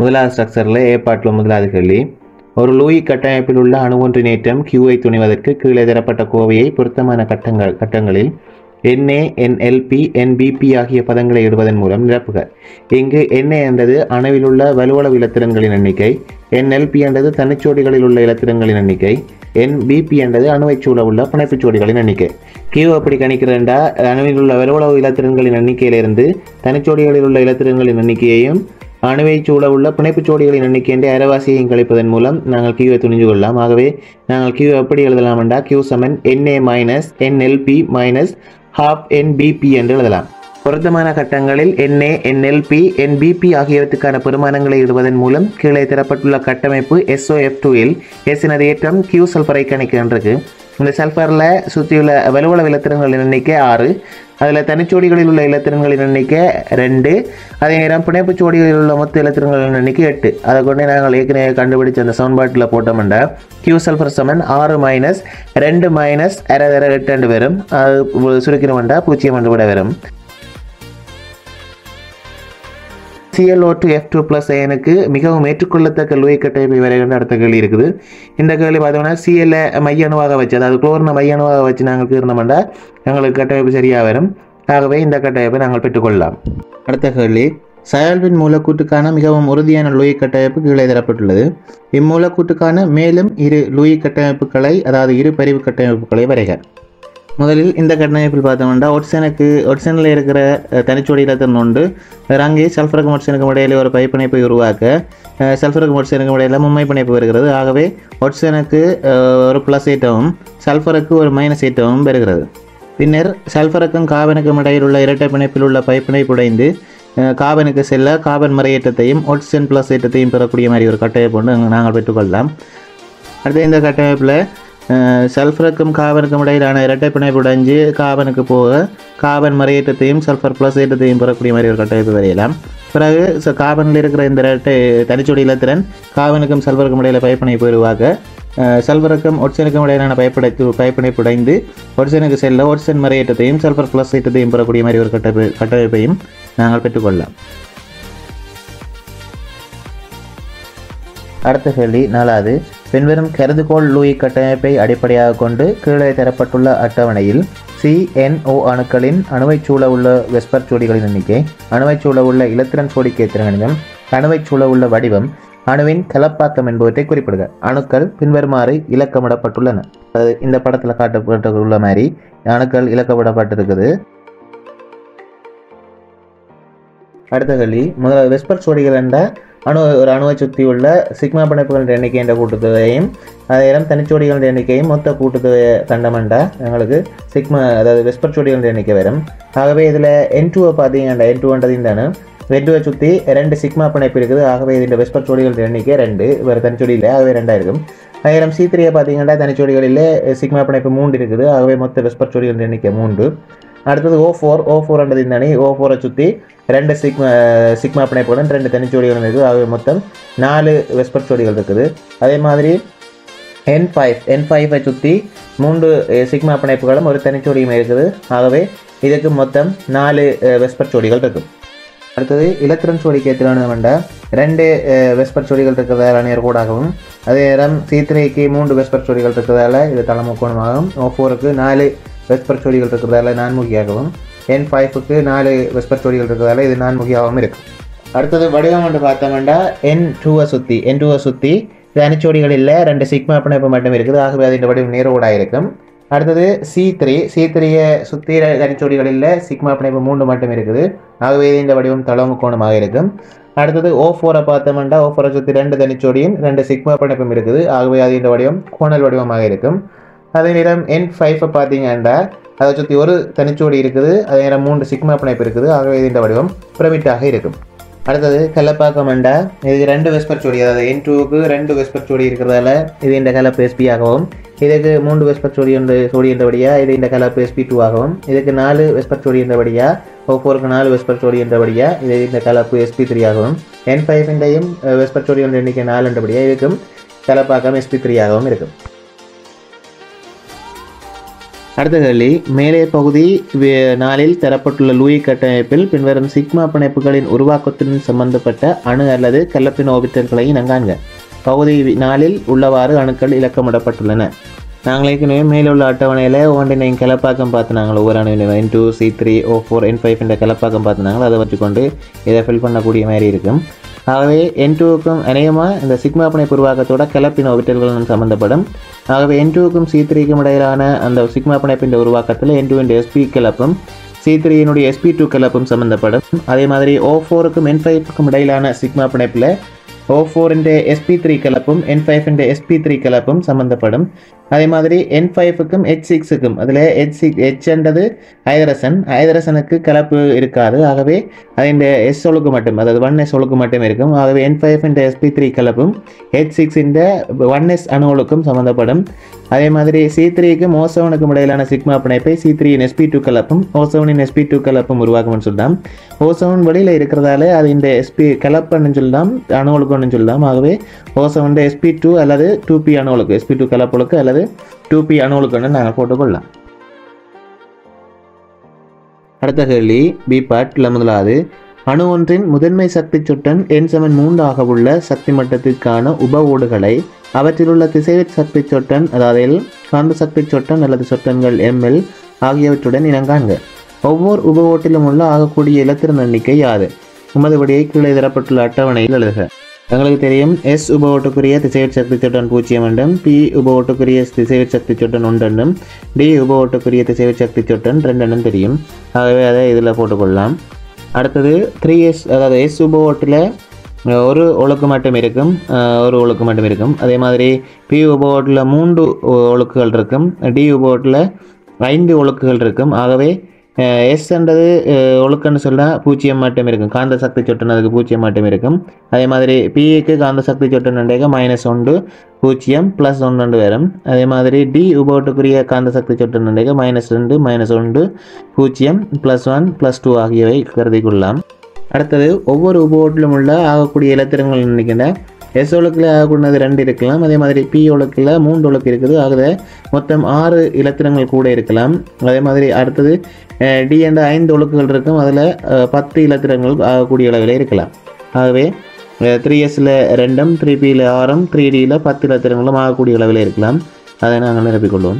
முதலாவது ஸ்ட்ரக்சரில் ஏ பாட்டில் முதலாவது கேள்வி ஒரு லூயி கட்டமைப்பில் உள்ள அணு ஒன்றினேற்றம் கியூவை துணிவதற்கு கீழே தரப்பட்ட கோவையை பொருத்தமான கட்டங்கள் கட்டங்களில் என்ஏ என்எல்பி என்பிபி ஆகிய பதங்களை இடுவதன் மூலம் நிரப்புக இங்கு என்ஏ என்றது அணுவில் உள்ள வலுவளவு இலத்திரன்களின் எண்ணிக்கை என்எல்பி என்றது தனிச்சோடிகளில் உள்ள இலத்திரன்களின் எண்ணிக்கை என்பிபி என்றது அணுவைச் சூழ உள்ள பிணைப்புச் ஜோடிகளின் எண்ணிக்கை கியூ எப்படி கணிக்கிறேன்டா அணுவில் உள்ள வலுவளவு இலத்திரன்களின் எண்ணிக்கையிலிருந்து தனிச்சோடிகளில் உள்ள இலத்திரன்களின் எண்ணிக்கையையும் அணுவை சூழ உள்ள பிணைப்புச் ஜோடிகளின் எண்ணிக்கை என்ற அரைவாசியையும் கழிப்பதன் மூலம் நாங்கள் கியூவை துணிஞ்சு கொள்ளலாம் ஆகவே நாங்கள் கியூ எப்படி எழுதலாம் என்றால் கியூ சமன் NA minus NLP minus half NPP என்று எழுதலாம் பொருத்தமான கட்டங்களில் என்ஏ என்எல்பி என்பிபி ஆகியவற்றுக்கான பெருமானங்களை இடுவதன் மூலம் கீழே தரப்பட்டுள்ள கட்டமைப்பு எஸ்ஓஎஃப் டூவில் எசினது ஏற்றம் கியூ சல்ஃபரை கணிக்கின்றது இந்த சல்ஃபரில் சுற்றியுள்ள வலுவளவு இலத்திரங்களின் எண்ணிக்கை ஆறு அதில் தனிச்சோடிகளில் உள்ள இலத்திரன்களின் எண்ணிக்கை ரெண்டு அதே நேரம் பிணைப்பு சோடிகளில் உள்ள மொத்த இலத்திரன்களின் எண்ணிக்கை எட்டு அதை கொண்டு நாங்கள் ஏற்கனவே கண்டுபிடிச்ச அந்த சவுண்ட்பாட்டில் போட்டோம்னா கியூ சல்ஃபர் சமன் ஆறு மைனஸ் ரெண்டு மைனஸ் அரை அரை எட்டு ரெண்டு வரும் அது சுருக்கினோம்டா பூஜ்ஜியம் ரெண்டு கூட வரும் CLO two F two plus எனக்கு மிகவும் ஏற்றுக்கொள்ளத்தக்க லூயை கட்டமைப்பை வரைகின்ற அடுத்த கேள்வி இருக்குது இந்த கேள்வி பார்த்தோம்னா சிஎல்ல மைய அணுவாக வச்சு அதாவது குளோரின மைய அணுவாக வச்சு நாங்கள் கீர்ணமெண்டா எங்களுக்கு கட்டமைப்பு சரியாக வரும் ஆகவே இந்த கட்டமைப்பை நாங்கள் பெற்றுக்கொள்ளலாம் அடுத்த கேள்வி சயால்வின் மூலக்கூட்டுக்கான மிகவும் உறுதியான லூயி கட்டமைப்பு கீழே தரப்பட்டுள்ளது இம்மூலக்கூட்டுக்கான மேலும் இரு லூயி கட்டமைப்புகளை அதாவது இரு பரிவு கட்டமைப்புகளை வரைக முதலில் இந்த கட்டமைப்பில் பார்த்தோம்னா ஒட்சனுக்கு ஒட்சனில் இருக்கிற அஹ், தனிச்சோடி இலத்திரன் உண்டு அங்கே சல்ஃபருக்கும் ஒட்சனுக்கும் இடையில ஒரு பைப்பிணைப்பை உருவாக்க அஹ், சல்ஃபருக்கும் ஒட்சனுக்கும் இடையில மும்மை பிணைப்பு வருகிறது ஆகவே ஒட்சனுக்கு அஹ், ஒரு ப்ளஸ் ஏற்றமும் சல்ஃபருக்கு ஒரு மைனஸ் ஏற்றமும் பெறுகிறது பின்னர் சல்ஃபருக்கும் காபனுக்கும் இடையில் உள்ள இரட்டை பிணைப்பில் உள்ள பைப்பிணைப்பு உடைந்து அஹ், காபனுக்கு செல்ல காபன் மறையேற்றத்தையும் ஒட்சன் ப்ளஸ் ஏற்றத்தையும் பெறக்கூடிய மாதிரி ஒரு கட்டமைப்பு ஒன்று நாங்கள் பெற்றுக்கொள்ளலாம் அடுத்து இந்த கட்டமைப்பில் அஹ், சல்ஃபருக்கும் காபனுக்கும் இடையிலான இரட்டை பிணைப்பு உடைஞ்சு காபனுக்கு போக காபன் மறையேற்றத்தையும் சல்ஃபர் ப்ளஸ் ஏற்றத்தையும் பெறக்கூடிய மாதிரி ஒரு கட்டமைப்பு வரையலாம் பிறகு ச- காபனில் இருக்கிற இந்த இரட்டை தனிச்சொடி இலத்திரன் காபனுக்கும் சல்ஃபருக்கும் இடையில பைப்பிணைப்பு உருவாக்க அஹ், சல்ஃபருக்கும் ஒட்சனுக்கும் இடையிலான பைப்பிடைத்து பைப்பிணைப்பு உடைந்து ஒட்சனுக்கு செல்ல ஒட்சன் மறையேற்றத்தையும் சல்ஃபர் ப்ளஸ் ஏற்றத்தையும் பெறக்கூடிய மாதிரி ஒரு கட்டமைப்பு கட்டமைப்பையும் நாங்கள் பெற்றுக்கொள்ளலாம் அடுத்த கேள்வி நாலாவது பின்வரும் கருதுகோள் லூயி கட்டமைப்பை அடிப்படையாக கொண்டு கீழே தரப்பட்டுள்ள அட்டவணையில் சிஎன்ஓ அணுக்களின் அணுவைச் சூழ உள்ள வெஸ்பர் ஜோடிகளின் எண்ணிக்கை அணுவைச் சூழ உள்ள இலத்திரன் சோடிக்கை திறனிடம் அணுவைச் சூழ உள்ள வடிவம் அணுவின் கலப்பாக்கம் என்பவற்றை குறிப்பிடுக அணுக்கள் பின்வருமாறு இலக்கமிடப்பட்டுள்ளன அதாவது இந்த படத்தில் காட்டப்பட்டுள்ள மாதிரி அணுக்கள் இலக்கப்படப்பட்டிருக்குது அடுத்த கேள்வி முதல்ல வெஸ்பர் சோடிகள் என்ற அணு ஒரு அணுவை சுற்றி உள்ள சிக்மா பிணைப்புகளின் எண்ணிக்கை என்ற கூட்டுத்தொகையும் அதேரம் தனிச்சோடிகளின் எண்ணிக்கையும் மொத்த கூட்டுத்தொகையை கண்டமெண்டா எங்களுக்கு சிக்மா அதாவது வெஸ்பர் சோடிகளின் எண்ணிக்கை வரும் ஆகவே இதில் என் டூவை பார்த்தீங்கன்னா என் டூன்றது இந்த அணு வெட்டுவை சுற்றி ரெண்டு சிக்மா பிணைப்பு இருக்குது ஆகவே இந்த வெஸ்பர் சோடிகளின் எண்ணிக்கை ரெண்டு வேறு தனிச்சோடி இல்லை ஆகவே ரெண்டாக இருக்கும் ஆயிரம் சி த்ரீயை பார்த்தீங்கன்னா தனிச்சோடிகளில் சிக்மா பிணைப்பு மூன்று இருக்குது ஆகவே மொத்த வெஸ்பர் சோடிகளின் எண்ணிக்கை மூன்று அடுத்தது ஓ ஃபோர் ஓ ஃபோர்ன்றது இந்த அணி ஓ ஃபோரை சுற்றி ரெண்டு சிக்மா சிக்மா பிணைப்புடன் ரெண்டு தனிச்சோடிகளும் இருக்குது ஆகவே மொத்தம் நாலு வெஸ்பர் ஜோடிகள் இருக்குது அதே மாதிரி என் ஃபைவ் என் ஃபைவை சுற்றி மூன்று அஹ், சிக்மா பிணைப்புகளும் ஒரு தனிச்சோடியும் இருக்குது ஆகவே இதுக்கு மொத்தம் நாலு அஹ், வெஸ்பர் ஜோடிகள் இருக்கும் அடுத்தது இலத்திரன் சோடிக்கு எத்திரான வேண்டாம் ரெண்டு அஹ், வெஸ்பர் ஜோடிகள் இருக்கிறதால நேர்கோடாகவும் அதே நேரம் சி த்ரீக்கு மூன்று வெஸ்பர் ஜோடிகள் இருக்கிறதால இது தலைமுக்கோணமாகவும் ஓ ஃபோருக்கு நாலு வெஸ்பர் ஜோடிகள் இருக்கிறதால நான்முகியாகவும் என் ஃபைவுக்கு நாலு வெஸ்பர் ஜோடிகள் இருக்கிறதால இது நான்முகியாகவும் இருக்கும் அடுத்தது வடிவம் என்று பார்த்தோம்னா என் டூவை சுற்றி என் டூவை சுற்றி தனிச்சோடிகளில் ரெண்டு சிக்மா பிணைப்பு மட்டும் இருக்குது ஆகவே அதன் வடிவம் நேரோடாக இருக்கும் அடுத்தது சி த்ரீ சி த்ரீயை சுற்றி தனிச்சோடிகளில் சிக்மா பிணைப்பு மூன்று மட்டும் இருக்குது ஆகவே இந்த வடிவம் தளவு கோணமாக இருக்கும் அடுத்தது ஓ ஃபோரை பார்த்தோம்னா ஓ ஃபோரை சுற்றி ரெண்டு தனிச்சோடியும் ரெண்டு சிக்மா பிணைப்பும் இருக்குது ஆகவே அது இந்த வடிவம் கோணல் வடிவமாக இருக்கும் அதே நேரம் என் ஃபைவை பார்த்தீங்கன்னா அதை சுற்றி ஒரு தனிச்சோடி இருக்குது அதே நேரம் மூன்று சிக்மா பிணைப்பு இருக்குது ஆகவே இது இந்த வடிவம் பிரமிட்டாக இருக்கும் அடுத்தது கலப்பாக்கம் அண்டா இதுக்கு ரெண்டு வெஸ்பர் ஜோடி அதாவது என் டூவுக்கு ரெண்டு வெஸ்பர் ஜோடி இருக்கிறதால இது இந்த கலப்பு எஸ்பி ஆகவும் இதுக்கு மூன்று வெஸ்பர் ஜோடி என்று ஜோடி என்றபடியா இது இந்த கலப்பு எஸ்பி டூ ஆகவும் இதுக்கு நாலு வெஸ்பர் ஜோடி என்றபடியா ஓ ஃபோருக்கு நாலு வெஸ்பர் ஜோடி என்றபடியா இது இந்த கலப்பு எஸ்பி த்ரீ ஆகவும் என் ஃபைவ் இண்டையும் வெஸ்பர் ஜோடி என்ற எண்ணிக்கை நாலு என்றபடியா இதுக்கும் கலப்பாக்கம் எஸ்பி த்ரீ ஆகவும் இருக்கும் அடுத்த கேள்வி மேலே பகுதி வே- நாலில் தரப்பட்டுள்ள லூயி கட்டமைப்பில் பின்வரும் சிக்மா பிணைப்புகளின் உருவாக்கத்துடன் சம்பந்தப்பட்ட அணு அல்லது கலப்பின ஓபிட்டல்களை இனங்காண்க பகுதி வி- நாலில் உள்ளவாறு அணுக்கள் இலக்கமிடப்பட்டுள்ளன நாங்கள் ஏற்கனவே மேலே உள்ள அட்டவணையில் ஒன்றினையும் கலப்பாக்கம் பார்த்து நாங்கள் ஒவ்வொரு அணுவினையும் N two C three O four N five என்ற கலப்பாக்கம் பார்த்து நாங்கள் அதை வச்சுக்கொண்டு இதை ஃபில் பண்ணக்கூடிய மாதிரி இருக்கும் ஆகவே என் டூவுக்கும் அநேகமாக இந்த சிக்மா பிணைப்பு உருவாக்கத்தோட கலப்பின ஒபிட்டல்களும் சம்பந்தப்படும் ஆகவே என் டூவுக்கும் சி த்ரீக்கும் இடையிலான அந்த சிக்மா பிணைப்பின் உருவாக்கத்தில் என் டூவின் எஸ்பி கலப்பும் சி த்ரீயினுடைய எஸ்பி டூ கலப்பும் சம்பந்தப்படும் அதே மாதிரி ஓ ஃபோருக்கும் என் ஃபைவுக்கும் இடையிலான சிக்மா பிணைப்பில் ஓ ஃபோரிൻ്റെ எஸ் பி த்ரீ கலப்பும் என் ஃபைவ்ൻ്റെ எஸ் பி த்ரீ கலப்பும் சம்பந்தப்படும் அதே மாதிரி என் ஃபைவுக்கும் ஹெச் சிக்ஸுக்கும் அதில் ஹெச் சிக் ஹெச்ன்றது ஐதரசன் ஐதரசனுக்கு கலப்பு இருக்காது ஆகவே அதின் எஸ் ஒழுக்கு மட்டும் அதாவது ஒன் எஸ் ஒழுக்கு மட்டும் இருக்கும் ஆகவே என் ஃபைவ்ன்ற எஸ்பி த்ரீ கலப்பும் ஹெச் சிக்ஸிൻ്റെ ஒன் எஸ் அணுவுக்கும் சம்மந்தப்படும் அதே மாதிரி சி த்ரீக்கும் ஓ செவனுக்கும் இடையிலான சிக்மா பிணைப்பை சி த்ரீயின் எஸ்பி டூ கலப்பும் ஓ செவனின் எஸ்பி டூ கலப்பும் உருவாக்கும்னு சொல்லலாம் ஓ செவன் வெளியில் இருக்கிறதால அது இந்த எஸ்பி கலப்புன்னு சொல்லலாம் அணுவுக்குன்னு சொல்லலாம் ஆகவே ஓ செவன் எஸ்பி டூ அல்லது டூ பி அணுவுக்கு எஸ்பி டூ கலப்புகளுக்கு அல்லது டூ பி அணுவுக்குன்னு நாங்கள் போட்டுக்கொள்ளலாம் அடுத்த கேள்வி பி பாட்டில் முதலாவது அணு ஒன்றின் முதன்மை சக்தி சுட்டன் எண் சமன் மூன்று ஆக உள்ள சக்தி மட்டத்திற்கான உப ஓடுகளை அவற்றிலுள்ள திசைவெட் சக்தி சொட்டன் அதாவது காந்த சக்தி சொட்டன் அல்லது சொட்டன்கள் எம்எல் ஆகியவற்றுடன் இனங்காண்க ஒவ்வொரு உப ஓட்டிலும் உள்ள ஆகக்கூடிய இலத்திரன் எண்ணிக்கை யாது உமது விடையை கீழே தரப்பட்டுள்ள அட்டவணையில் எழுதுக எங்களுக்கு தெரியும் எஸ் உப ஓட்டுக்குரிய திசைவெட் சக்தி சொட்டன் பூஜ்ஜியம் என்றும் பி உப ஓட்டுக்குரிய திசைவெட் சக்தி சொட்டன் ஒன்றென்றும் டி உப ஓட்டுக்குரிய திசைவெட் சக்தி சொட்டன் ரெண்டென்னும் தெரியும் ஆகவே அதை இதில் போட்டுக்கொள்ளலாம் அடுத்தது த்ரீ எஸ் அதாவது எஸ் உப ஓட்டில் ஒரு ஒழுக்கு மட்டும் இருக்கும் அஹ் ஒரு ஒழுக்கு மட்டும் இருக்கும் அதே மாதிரி பி உபோட்டில் மூன்று ஒ- ஒழுக்குகள் இருக்கும் டி உபோட்டில் ஐந்து ஒழுக்குகள் இருக்கும் ஆகவே எஸ் என்றது அஹ், ஒழுக்கன்னு சொன்னால் பூஜ்ஜியம் மட்டும் இருக்கும் காந்த சக்தி சொட்டன் அதுக்கு பூஜ்ஜியம் மட்டும் இருக்கும் அதே மாதிரி பிஏக்கு காந்த சக்தி சொட்டன் மைனஸ் ஒன்று பூஜ்ஜியம் ப்ளஸ் ஒன்று வரும் அதே மாதிரி டி உபோட்டுக்குரிய காந்த சக்தி சொட்டன் மைனஸ் ரெண்டு மைனஸ் ஒன்று பூஜ்ஜியம் ப்ளஸ் ஒன் ப்ளஸ் டூ ஆகியவை கருதி கொள்ளலாம் அடுத்தது ஒவ்வொரு உபோட்டிலும் உள்ள ஆகக்கூடிய இலத்திரங்கள் நினைக்கின்ற எஸ் ஒழுக்கில் ஆகக்கூடியது ரெண்டு இருக்கலாம் அதே மாதிரி பி ஒழுக்கில் மூன்று ஒழுக்கு இருக்குது ஆகுது மொத்தம் ஆறு இலத்திரங்கள் கூட இருக்கலாம் அதே மாதிரி அடுத்தது டி என்ற ஐந்து ஒழுக்குகள் இருக்கும் அதில் பத்து இலத்திரங்கள் ஆகக்கூடிய அளவில் இருக்கலாம் ஆகவே த்ரீ எஸில் ரெண்டும் த்ரீ பியில் ஆறும் த்ரீ டியில் பத்து இலத்திரங்களும் ஆகக்கூடிய அளவில் இருக்கலாம் அதை நாங்கள் நிரப்பிக்கொள்வோம்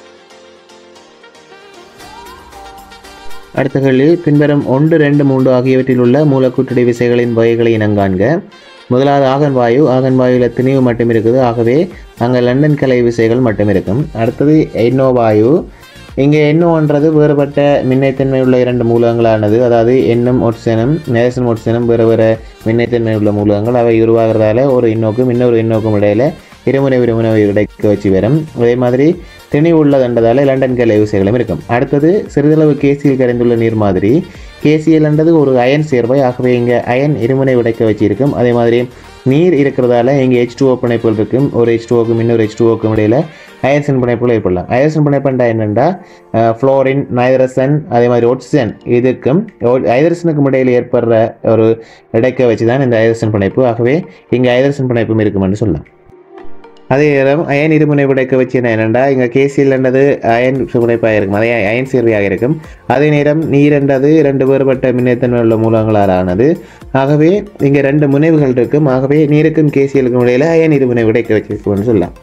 அடுத்த கேள்வி பின்வரும் ஒன்று ரெண்டு மூன்று ஆகியவற்றில் உள்ள மூலக்கூற்றடை விசைகளின் வகைகளை இனங்காண்க முதலாவது ஆகன் வாயு ஆகன் வாயுவில் திணிவு மட்டும் இருக்குது ஆகவே அங்கே லண்டன் கலை விசைகள் மட்டும் இருக்கும் அடுத்தது எண்ணோ வாயு இங்கே எண்ணோன்றது வேறுபட்ட மின்னைத்தன்மை உள்ள இரண்டு மூலகங்களானது அதாவது எண்ணும் ஒட்சனும் நேசன் ஒட்சனும் வேறு வேறு மின்னைத்தன்மை உள்ள மூலகங்கள் அவை உருவாகிறதால ஒரு எண்ணோக்கும் இன்னொரு எண்ணோக்கும் இடையில இருமுனை இருமுனை இடைக்க வச்சு வரும் அதே மாதிரி திணிவு உள்ளதன்றதால லண்டன் கலை விசைகளும் இருக்கும் அடுத்தது சிறிதளவு கேசியில் கரைந்துள்ள நீர் மாதிரி கேசியல் என்றது ஒரு அயன் சேர்வை ஆகவே இங்கே அயன் இருமுனை உடைக்க வச்சிருக்கும் அதே மாதிரி நீர் இருக்கிறதால இங்கே ஹெச் டூ பிணைப்புகள் இருக்கும் ஒரு ஹெச் டூஓக்கும் இன்னொரு ஹெச் டூஓக்கும் இடையில அயர்சன் பிணைப்புகள் ஏற்படலாம் அயர்சன் பிணைப்புண்டா என்னென்னா ஃப்ளோரின் நைதரசன் அதே மாதிரி ஒட்சன் இதுக்கும் ஐதரசனுக்கும் இடையில் ஏற்படுற ஒரு இடைக்க வச்சு தான் இந்த ஐதரசன் பிணைப்பு ஆகவே இங்கே ஐதரசன் பிணைப்பும் இருக்குமென்று சொல்லலாம் அதே நேரம் அயன் இருமுனை விடைக்க வச்சு என்ன என்னென்னா இங்கே கேசியல்ன்றது அயன் சுமுனைப்பாக இருக்கும் அதே அயன் சேர்வையாக இருக்கும் அதே நேரம் நீர் என்றது இரண்டு வேறுபட்ட மின்னேத்தன்மை உள்ள மூலங்களால் ஆனது ஆகவே இங்கே ரெண்டு முனைவுகள் இருக்கும் ஆகவே நீருக்கும் கேசியலுக்கும் இடையில அயன் இருமுனை விடைக்க வச்சிருக்கும்னு சொல்லலாம்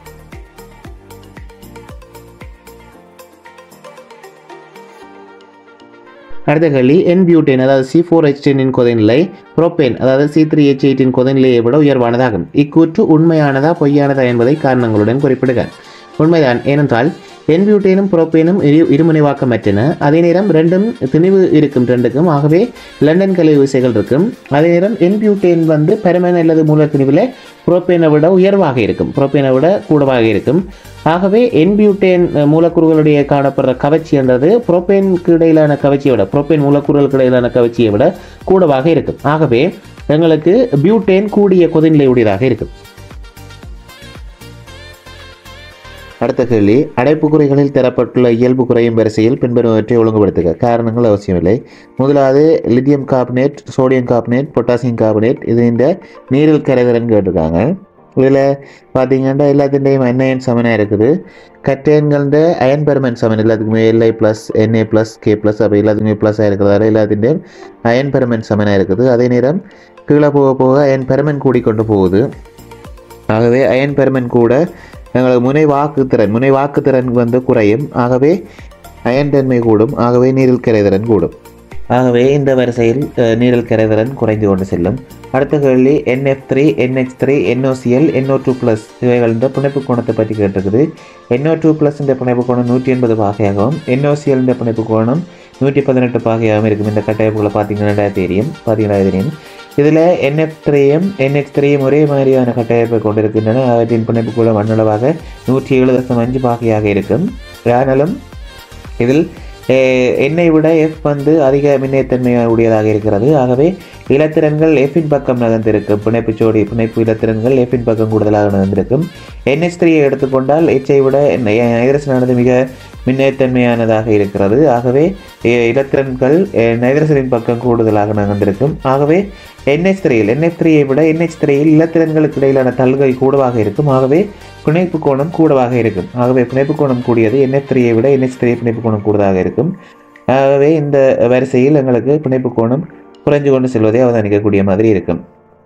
அடுத்த கேள்வி என் பியூட்டேன் அதாவது சி ஃபோர் ஹெச் டென்னின் கொதிநிலை புரோப்பேன் அதாவது சி த்ரீ ஹெச் எயிட்டின் கொதிநிலையை விட உயர்வானதாகும் இக்கூற்று உண்மையானதா பொய்யானதா என்பதை காரணங்களுடன் குறிப்பிடுக உண்மைதான் ஏனென்றால் என் பியூட்டேனும் புரோப்பேனும் இரு இருமுனைவாக்கமற்றன அதே நேரம் ரெண்டும் திணிவு இருக்கும் ரெண்டுக்கும் ஆகவே லண்டன் கலை விசைகள் இருக்கும் அதே நேரம் என் பியூட்டேன் வந்து பெருமன் அல்லது மூல திணிவில் புரோப்பேனை விட உயர்வாக இருக்கும் புரோப்பேனை விட கூடவாக இருக்கும் ஆகவே என் பியூட்டேன் மூலக்கூறுகளுடைய காணப்படுற கவர்ச்சி என்றது புரோப்பேனுக்கு இடையிலான கவர்ச்சியை விட புரோப்பேன் மூலக்கூறுகளுக்கு இடையிலான கவர்ச்சியை விட கூடவாக இருக்கும் ஆகவே எங்களுக்கு பியூட்டேன் கூடிய கொதிநிலை உடையதாக இருக்கும் அடுத்த கேள்வி அடைப்பு குறைகளில் தரப்பட்டுள்ள இயல்பு குறையும் வரிசையில் பின்வருவற்றை ஒழுங்குபடுத்துக காரணங்கள் அவசியமில்லை முதலாவது lithium carbonate sodium carbonate potassium carbonate இது இந்த நீரில் கரைதிறன் கேட்டிருக்காங்க இதில் பார்த்தீங்கன்னா எல்லாத்திൻ്റെയും என்ஐஎன் சமனாக இருக்குது கட்டேன்கள அயன் பெர்மன் சமன் எல்லாத்துக்குமே LI plus NA plus K plus அப்போ எல்லாத்துக்குமே ப்ளஸ்ஸாக இருக்கிறதால எல்லாத்திൻ്റെയും அயன் பெர்மன் சமனாக இருக்குது அதே நேரம் கீழே போக போக அயன் பெர்மன் கூடிக்கொண்டு போகுது ஆகவே அயன் பெர்மன் கூட எங்களுக்கு முனை வாக்குத்திறன் முனை வாக்குத்திறன் வந்து குறையும் ஆகவே அயன் தன்மை கூடும் ஆகவே நீரில் கரைதிறன் கூடும் ஆகவே இந்த வரிசையில் அஹ், நீரில் கரைதிறன் குறைந்து கொண்டு செல்லும் அடுத்த கேள்வி NF three NH three NOCL NO two plus இவைகள் இந்த பிணைப்பு கோணத்தை பற்றி கேட்டிருக்குது என்ஓ டூ ப்ளஸ் இந்த பிணைப்பு கோணம் நூற்றி எண்பது பாகையாகவும் என்ஓசிஎல் இந்த பிணைப்பு கோணம் நூற்றி பதினெட்டு பாகையாகவும் இருக்கும் இந்த கட்டமைப்புகளை பார்த்தீங்கன்னா தெரியும் பார்த்தீங்கன்னா தெரியும் இதில் என்எஃப் த்ரீயும் என்ஹெச் த்ரீயும் ஒரே மாதிரியான கட்டமைப்பை கொண்டிருக்கின்றன அவற்றின் பிணைப்பு கூட மண்ணளவாக நூற்றி ஏழு தசம் அஞ்சு பாகையாக இருக்கும் ஆனாலும் இதில் அஹ், எண்ணை விட எஃப் வந்து அதிக மின்னைத்தன்மை உடையதாக இருக்கிறது ஆகவே இலத்திரன்கள் எஃபின் பக்கம் நகர்ந்திருக்கும் பிணைப்பு ஜோடி பிணைப்பு இலத்திரன்கள் எஃபின் பக்கம் கூடுதலாக நகர்ந்திருக்கும் என்ஹெச் த்ரீயை எடுத்துக்கொண்டால் எச்சை விட நைதரசனானது மிக மின்னைத்தன்மையானதாக இருக்கிறது ஆகவே அஹ், இலத்திரன்கள் அஹ், நைதரசனின் பக்கம் கூடுதலாக நகர்ந்திருக்கும் ஆகவே என்ஹெச் த்ரீயில் என்ஹெச் த்ரீயை விட என்ஹெச் த்ரீயில் இலத்திரன்களுக்கு இடையிலான தல்கை கூடவாக இருக்கும் ஆகவே பிணைப்பு கோணம் கூடவாக இருக்கும் ஆகவே பிணைப்பு கோணம் கூடியது என்ஹெச் த்ரீயை விட என்ஹெச் த்ரீ பிணைப்பு கோணம் கூடுதலாக இருக்கும் ஆகவே இந்த வரிசையில் எங்களுக்கு பிணைப்பு கோணம் குறைஞ்சு கொண்டு செல்வதை அவதானிக்கக்கூடிய மாதிரி இருக்கும்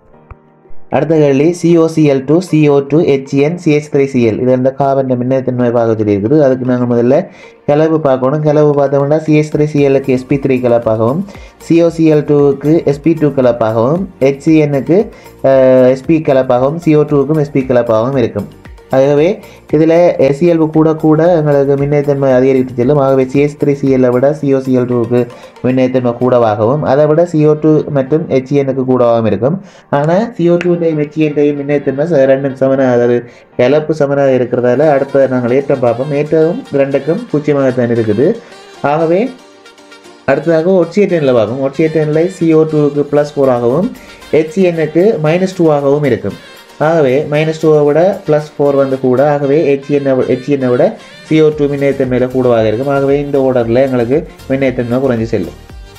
அடுத்த கேள்வி COCL two CO two HN CH three CL இது இந்த கார்பன் மின்னத்தன்மை பார்க்க சொல்லியிருக்குது அதுக்கு நாங்கள் முதல்ல கிளவு பார்க்கணும் கிளவு பார்த்தோம்னா சிஹெச் த்ரீ சிஎலுக்கு எஸ்பி த்ரீ கலப்பாகவும் சிஓசிஎல் டூவுக்கு எஸ்பி டூ கலப்பாகவும் ஹெச்சிஎன்னுக்கு எஸ்பி கலப்பாகவும் சிஓ டூவுக்கும் எஸ்பி கலப்பாகவும் இருக்கும் ஆகவே இதில் எஸ்சிஎல்வு கூட கூட எங்களுக்கு மின்னேத்தன்மை அதிகரித்து செல்லும் ஆகவே சிஎஸ் த்ரீ சிஎல்லை விட சிஓசிஎல் டூவுக்கு மின்னேத்தன்மை கூடவாகவும் அதை விட சிஓ டூ மற்றும் ஹெச்இஎனுக்கு கூடவாகவும் இருக்கும் ஆனால் CO two time HEN time மின்னேத்தன்மை ச- ரெண்டும் சமனாக அதாவது கலப்பு சமனாக இருக்கிறதால அடுத்த நாங்கள் ஏற்றம் பார்ப்போம் ஏற்றமும் ரெண்டுக்கும் பூச்சியமாகத்தான் இருக்குது ஆகவே அடுத்ததாக ஒட்சியேட்டனில் பார்ப்போம் ஒட்சியேட்டனில் சிஓ டூவுக்கு ப்ளஸ் ஃபோராகவும் ஹெச்இஎன்னுக்கு மைனஸ் டூவாகவும் இருக்கும் ஆகவே மைனஸ் டூவை விட ப்ளஸ் ஃபோர் வந்து கூட ஆகவே ஹெச்இஎன்னை ஹெச்இஎன்னை விட சிஓ டூ மின்னேத்தன்மையில் கூடவாக இருக்கும் ஆகவே இந்த ஓர்டரில் எங்களுக்கு மின்னேத்தன்மை குறைஞ்சு செல்லும்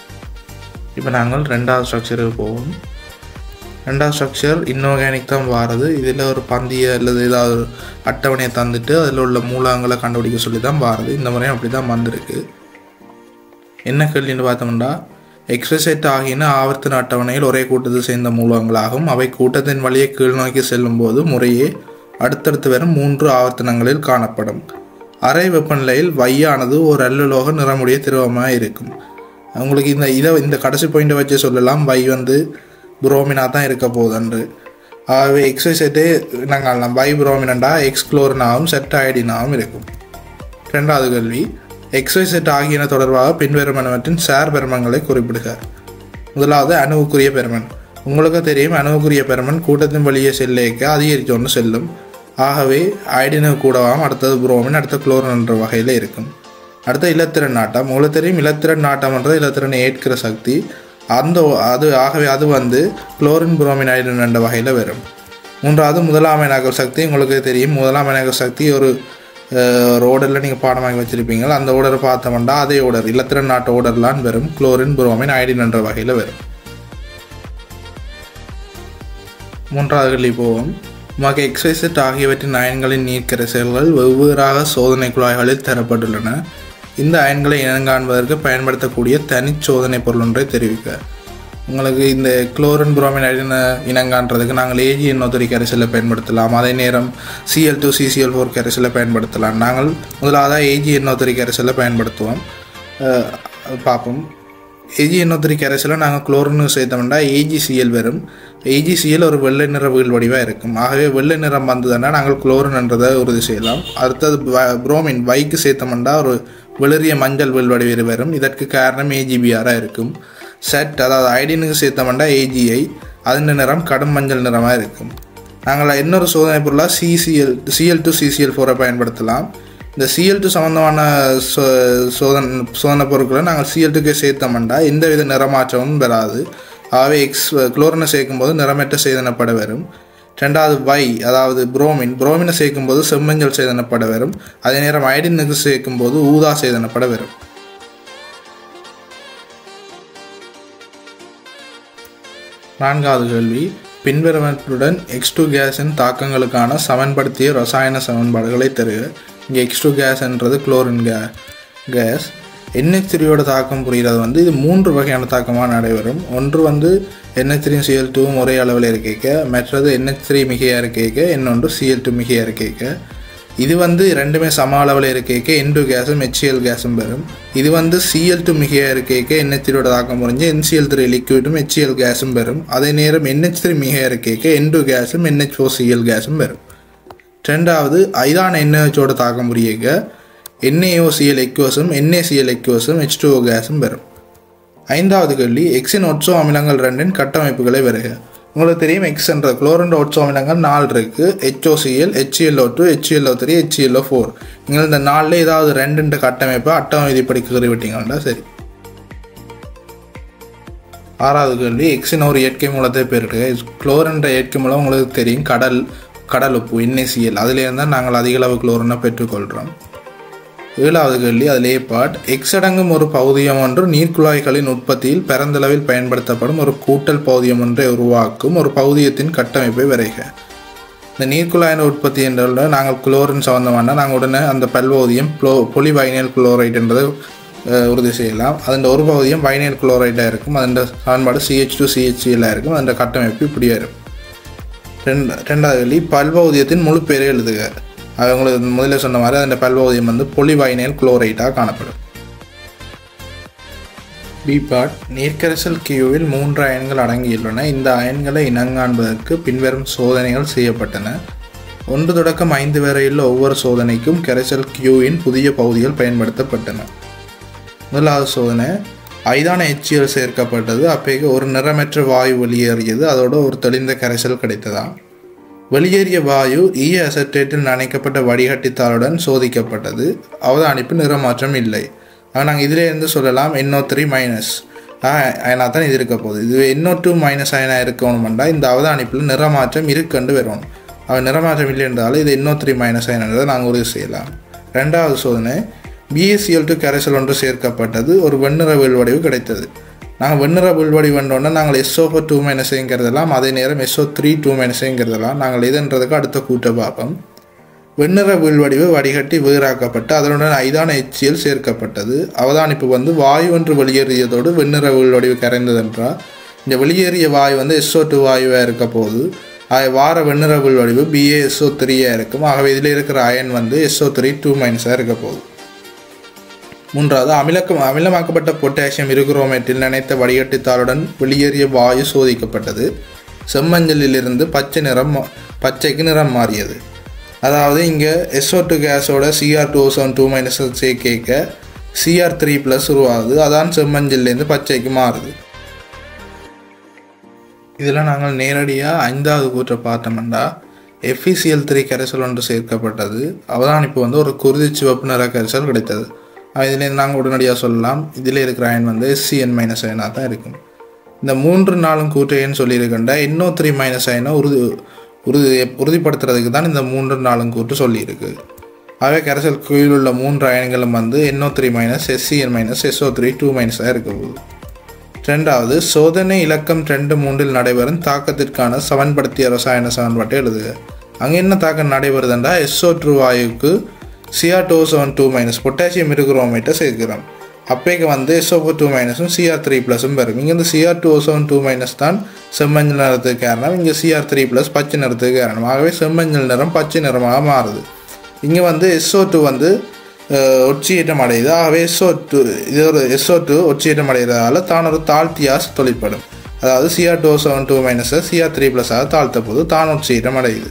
இப்போ நாங்கள் ரெண்டாவது ஸ்ட்ரக்சருக்கு போவோம் ரெண்டாவது ஸ்ட்ரக்சர் இன்ஆர்கானிக் தான் வாரது இதில் ஒரு பந்திய அல்லது ஏதாவது ஒரு அட்டவணையை தந்துட்டு அதில் உள்ள மூலங்களை கண்டுபிடிக்க சொல்லி தான் வாரது இந்த முறையும் அப்படி தான் வந்திருக்கு என்ன கேள்வின்னு பார்த்தோம்னா எக்ஸசைட் ஆகியன ஆவர்த்தன அட்டவணையில் ஒரே கூட்டத்தில் சேர்ந்த மூலங்களாகும் அவை கூட்டத்தின் வழியே கீழ் நோக்கி செல்லும்போது முறையே அடுத்தடுத்து வரும் மூன்று ஆவர்த்தனங்களில் காணப்படும் அறை வெப்பநிலையில் வையானது ஒரு அல்லுலோக நிறமுடைய திரவமாக இருக்கும் உங்களுக்கு இந்த இதை இந்த கடைசி பாயிண்ட்டை வச்சு சொல்லலாம் வை வந்து புரோமினா தான் இருக்க போகுதுன்று ஆகவே எக்ஸசைட்டே நாங்கள் பை புரோமினண்டா எக்ஸ் குளோரினாவும் செட் அயடினாவும் இருக்கும் ரெண்டாவது கேள்வி எக்ஸைஸ் செட் ஆகியன தொடர்பாக பின்வருமனவற்றின் சேர் பெருமங்களை குறிப்பிடுக முதலாவது அணுவுக்குரிய பெருமன் உங்களுக்கு தெரியும் அணுவுக்குரிய பெருமன் கூட்டத்தின் வழியே செல்லேக்க அதிகரித்தோன்னு செல்லும் ஆகவே ஐடினு கூடவாம் அடுத்தது புரோமின் அடுத்த குளோரின் என்ற வகையில் இருக்கும் அடுத்த இலத்திரன் நாட்டம் உங்களுக்கு தெரியும் இலத்திரன் நாட்டம்ன்றது இலத்திரனை ஏற்கிற சக்தி அந்த அது ஆகவே அது வந்து குளோரின் புரோமின் ஐடின் என்ற வகையில் வரும் மூன்றாவது முதலாம் அயனாக்கல் சக்தி உங்களுக்கு தெரியும் முதலாம் அயனாக்கல் சக்தி ஒரு அஹ், ஒரு ஓடரில் நீங்கள் பாடமாக்கி வச்சுருப்பீங்க அந்த ஓடரை பார்த்தோம்னா அதே ஓடர் இலத்திரன் நாட்டு ஓடர்லாம் வரும் குளோரின் புரோமின் ஐடின் என்ற வகையில் வரும் மூன்றாவது கேள்வி போவோம் மக எக்ஸைசெட் ஆகியவற்றின் அயன்களின் நீர்க்கரைசல்கள் வெவ்வேறாக சோதனை குழாய்களில் தரப்பட்டுள்ளன இந்த அயன்களை இனங்காண்பதற்கு பயன்படுத்தக்கூடிய தனி சோதனை பொருள் ஒன்றை தெரிவிக்க உங்களுக்கு இந்த குளோரின் புரோமின் அயன இனங்காண்றதுக்கு நாங்கள் ஏஜி எண்ணொத்தரி கரைசலை பயன்படுத்தலாம் அதே நேரம் சிஎல் டூ சிசிஎல் ஃபோர் கரைசலை பயன்படுத்தலாம் நாங்கள் முதலாவதாக ஏஜி எண்ணொத்தரி கரைசலை பயன்படுத்துவோம் அஹ், பார்ப்போம் ஏஜி எண்ணொத்தரி கரைசலை நாங்கள் குளோரின் சேர்த்தோம்னா ஏஜிசிஎல் வரும் ஏஜிசிஎல் ஒரு வெள்ளை நிற வீழ் வடிவாக இருக்கும் ஆகவே வெள்ளை நிறம் வந்ததுன்னா நாங்கள் குளோரின்ன்றதை உறுதி செய்யலாம் அடுத்தது வ- புரோமின் வைக்கு சேர்த்தோம்னா ஒரு வெளிரிய மஞ்சள் வீழ் வடிவில் வரும் இதற்கு காரணம் ஏஜிபிஆராக இருக்கும் செட் அதாவது ஐடினுக்கு சேர்த்தோம்னா ஏஜிஐ அதன் நிறம் கடும் மஞ்சள் நிறமாக இருக்கும் நாங்கள் இன்னொரு சோதனை பொருளாக சிசிஎல் சிஎல் டு சிசிஎல் ஃபோரை பயன்படுத்தலாம் இந்த சிஎல் டூ சம்மந்தமான சோ சோதனை சோதனை பொருட்களை நாங்கள் சிஎல் டூக்கே சேர்த்தோம்னா எந்தவித நிறமாற்றமும் வராது ஆகவே எக்ஸ் குளோரினை சேர்க்கும்போது நிறமற்ற சேதனப்பட வரும் ரெண்டாவது வை அதாவது புரோமின் புரோமினை சேர்க்கும்போது செம்மஞ்சள் சேதனப்பட வரும் அதே நேரம் ஐடினுக்கு சேர்க்கும்போது ஊதா சேதனப்பட வரும் நான்காவது கேள்வி பின்வருவற்றுடன் எக்ஸ் டூ கேஸின் தாக்கங்களுக்கான சமன்படுத்திய ரசாயன சமன்பாடுகளை தருக இங்கே எக்ஸ் டூ கேஸ்ன்றது குளோரின் கே கேஸ் என்ஹெச் த்ரீயோட தாக்கம் புரிகிறது வந்து இது மூன்று வகையான தாக்கமாக நடைபெறும் ஒன்று வந்து என்ஹெச் த்ரீ சிஎல் டூவும் ஒரே அளவில் இருக்கைக்க மற்றது என்ஹெச் த்ரீ மிகையாக இருக்கைக்க இன்னொன்று சிஎல் டூ மிகையாக இருக்கைக்க இது வந்து ரெண்டுமே சம அளவில் இருக்கைக்க என் டூ கேஸும் ஹெச்சிஎல் கேஸும் பெறும் இது வந்து சிஎல் டூ மிகையாக இருக்கைக்க என்ஹெச் த்ரீயோட தாக்கம் புரிஞ்சு என்சிஎல் த்ரீ லிக்விடும் ஹெச்சிஎல் கேஸும் பெறும் அதே நேரம் என்ஹெச் த்ரீ மிகையாக இருக்கைக்க என் டூ கேஸும் என்ஹெச் ஃபோர் சிஎல் கேஸும் பெறும் ரெண்டாவது ஐதான என்ஹெச்சோட தாக்கம் புரியுக என்ஏஓசிஎல் எக்வஸும் என்ஏசிஎல் எக்வஸும் ஹெச் டூஓ கேஸும் பெறும் ஐந்தாவது கேள்வி எக்ஸின் ஒட்சோ அமிலங்கள் ரெண்டின் கட்டமைப்புகளை வருக உங்களுக்கு தெரியும் எக்ஸ் என்ற குளோரண்ட் ஒட்சோ அமிலங்கள் நாலு இருக்கு HOCL HELO two HELO three HELO four நீங்கள் இந்த நாலில் ஏதாவது ரெண்டு கட்டமைப்பை அட்டவணை விதிப்படி கீறி விட்டீங்கன்னா சரி ஆறாவது கேள்வி எக்ஸின் ஒரு இயற்கை மூலத்தை பெருக குளோரன்ற இயற்கை மூலம் உங்களுக்கு தெரியும் கடல் கடல் உப்பு என்ஏசிஎல் அதுலேருந்து தான் நாங்கள் அதிக அளவு குளோரனை பெற்றுக்கொள்கிறோம் ஏழாவது கேள்வி அதில் ஏ பாட் எக்ஸ் அடங்கும் ஒரு பகுதியம் ஒன்று நீர்க்குழாய்களின் உற்பத்தியில் பெருந்தளவில் பயன்படுத்தப்படும் ஒரு கூட்டல் பகுதியம் ஒன்றை உருவாக்கும் ஒரு பகுதியத்தின் கட்டமைப்பை வரைக இந்த நீர்க்குழாயின் உற்பத்தி என்றால் நாங்கள் குளோரின் சம்பந்தமான நாங்கள் உடனே அந்த பல்பகுதியம் ப்ளோ பொலிவைனைல் குளோரைட் என்றதை அஹ், உறுதி செய்யலாம் அதன் ஒரு பகுதியம் வைனைல் குளோரைடாக இருக்கும் அதன் சமன்பாடு சிஹெச் டூ சிஹெச்சிஎல்லாக இருக்கும் அதன் கட்டமைப்பு இப்படியே இருக்கும் ரெண்டு ரெண்டாவது கேள்வி பல்பகுதியத்தின் முழு பேரை எழுதுக அது உங்களுக்கு முதல்ல சொன்ன மாதிரி அந்த பல்பகுதியம் வந்து பொலிவைனைல் குளோரைட்டாக காணப்படும் பி பார்ட் நீர்க்கரைசல் கியூவில் மூன்று அயன்கள் அடங்கியுள்ளன இந்த அயன்களை இனங்காண்பதற்கு பின்வரும் சோதனைகள் செய்யப்பட்டன ஒன்று தொடக்கம் ஐந்து வரையுள்ள ஒவ்வொரு சோதனைக்கும் கரைசல் கியூவின் புதிய பகுதிகள் பயன்படுத்தப்பட்டன முதலாவது சோதனை ஐதான எச்சியல் சேர்க்கப்பட்டது அப்பேக ஒரு நிறமற்ற வாயு வெளியேறியது அதோட ஒரு தெளிந்த கரைசல் கிடைத்ததாம் வெளியேறிய வாயு ஈய அசட்டேட்டில் நனைக்கப்பட்ட வடிகட்டித்தாளுடன் சோதிக்கப்பட்டது அவதானிப்பு நிறமாற்றம் இல்லை ஆனால் நாங்கள் இதிலே இருந்து சொல்லலாம் என்ஓ த்ரீ மைனஸ் அயனாக தான் இது இருக்க போகுது இது என்ஓ டூ மைனஸ் அயனாக இருக்கணும்னா இந்த அவதானிப்பில் நிறமாற்றம் இருக்குன்னு வரணும் அவன் நிறமாற்றம் இல்லை என்றாலும் இது என்ஓ த்ரீ மைனஸ் அயனதை நாங்கள் உறுதி செய்யலாம் ரெண்டாவது சோதனை பிஎஸ்சிஎல் டு கரைசல் ஒன்று சேர்க்கப்பட்டது ஒரு வெண்ணிற வீழ்வடிவு கிடைத்தது நாங்கள் வெண்ணிற வீழ்வடிவு வந்தோடனே நாங்கள் எஸ்ஓ ஃபோர் டூ மைனஸைங்கிறதெல்லாம் அதே நேரம் எஸ்ஓ த்ரீ டூ மைனஸைங்கிறதெல்லாம் நாங்கள் இதுன்றதுக்கு அடுத்த கூட்ட பார்ப்போம் வெண்ணிற வீழ்வடிவு வடிகட்டி வேறாக்கப்பட்டு அதனுடன் ஐதான எச்சியல் சேர்க்கப்பட்டது அவதானிப்பு வந்து வாயு ஒன்று வெளியேறியதோடு வெண்ணிற வீழ்வடிவு கரைந்ததென்றால் இந்த வெளியேறிய வாயு வந்து எஸ்ஓ டூ வாயுவாக இருக்க போது அது வார வெண்ணிற வீழ்வடிவு பிஏ எஸ்ஓ த்ரீயாக இருக்கும் ஆகவே இதில் இருக்கிற அயன் வந்து எஸ்ஓ த்ரீ டூ மைனஸாக இருக்க போகுது மூன்றாவது அமிலக்கம் அமிலமாக்கப்பட்ட பொட்டாசியம் இருக்குரோமேட்டில் நினைத்த வடிகட்டித்தாளுடன் வெளியேறிய வாயு சோதிக்கப்பட்டது செம்மஞ்சளிலிருந்து பச்சை நிறம் மா- பச்சைக்கு நிறம் மாறியது அதாவது இங்கே எஸ்ஓ டூ கேஸோட CR two seven two minus சேர்க்க சிஆர் த்ரீ ப்ளஸ் உருவாகுது அதான் செம்மஞ்சள்லேருந்து பச்சைக்கு மாறுது இதில் நாங்கள் நேரடியாக ஐந்தாவது கூற்றை பார்த்தோம்னா எஃபிசிஎல் த்ரீ கரைசல் ஒன்று சேர்க்கப்பட்டது அவதானிப்பு வந்து ஒரு குருதி சிவப்பு நிற கரைசல் கிடைத்தது இதில் நாங்கள் உடனடியாக சொல்லலாம் இதில் இருக்கிற அயன் வந்து எஸ்சிஎன் மைனஸ் அயனாக தான் இருக்கும் இந்த மூன்று நாளும் கூற்றைன்னு சொல்லியிருக்கேன்டா இன்னும் த்ரீ மைனஸ் அயனை உறுதி உறுதி உறுதிப்படுத்துறதுக்கு தான் இந்த மூன்று நாளும் கூற்று சொல்லியிருக்கு ஆகவே கரைசல் கீழ் உள்ள மூன்று அயன்களும் வந்து NO three minus SCN minus SO three two மைனஸாக இருக்க போகுது ரெண்டாவது சோதனை இலக்கம் ரெண்டு மூன்றில் நடைபெறும் தாக்கத்திற்கான சமன்படுத்திய ரசாயன சமன்பாட்டை எழுதுக அங்கே என்ன தாக்கம் நடைபெறுதுண்டா எஸ்ஓ டூ வாயுக்கு CR two seven two minus potassium இருக்குரோமேட்டை சேர்க்கிறோம் அப்பேக்கு வந்து எஸ்ஓ ஃபோர் டூ மைனஸும் சிஆர் த்ரீ ப்ளஸும் வரும் இங்கே இந்த CR two seven two minus தான் செம்மஞ்சள் நிறத்துக்கு காரணம் இங்கே சிஆர் த்ரீ ப்ளஸ் பச்சை நிறத்துக்கு காரணம் ஆகவே செம்மஞ்சள் நிறம் பச்சை நிறமாக மாறுது இங்கே வந்து எஸ்ஓ டூ வந்து அஹ், ஒட்சியேற்றம் அடையுது ஆகவே எஸ்ஓ டூ இது ஒரு எஸ்ஓ டூ ஒட்சியேற்றம் அடைகிறதால தான் ஒரு தாழ்த்தியாஸ் தொழிற்படும் அதாவது சிஆர் டூ செவன் டூ மைனஸை சிஆர் த்ரீ ப்ளஸாக தாழ்த்த போது தான் ஒட்சியேற்றம் அடையுது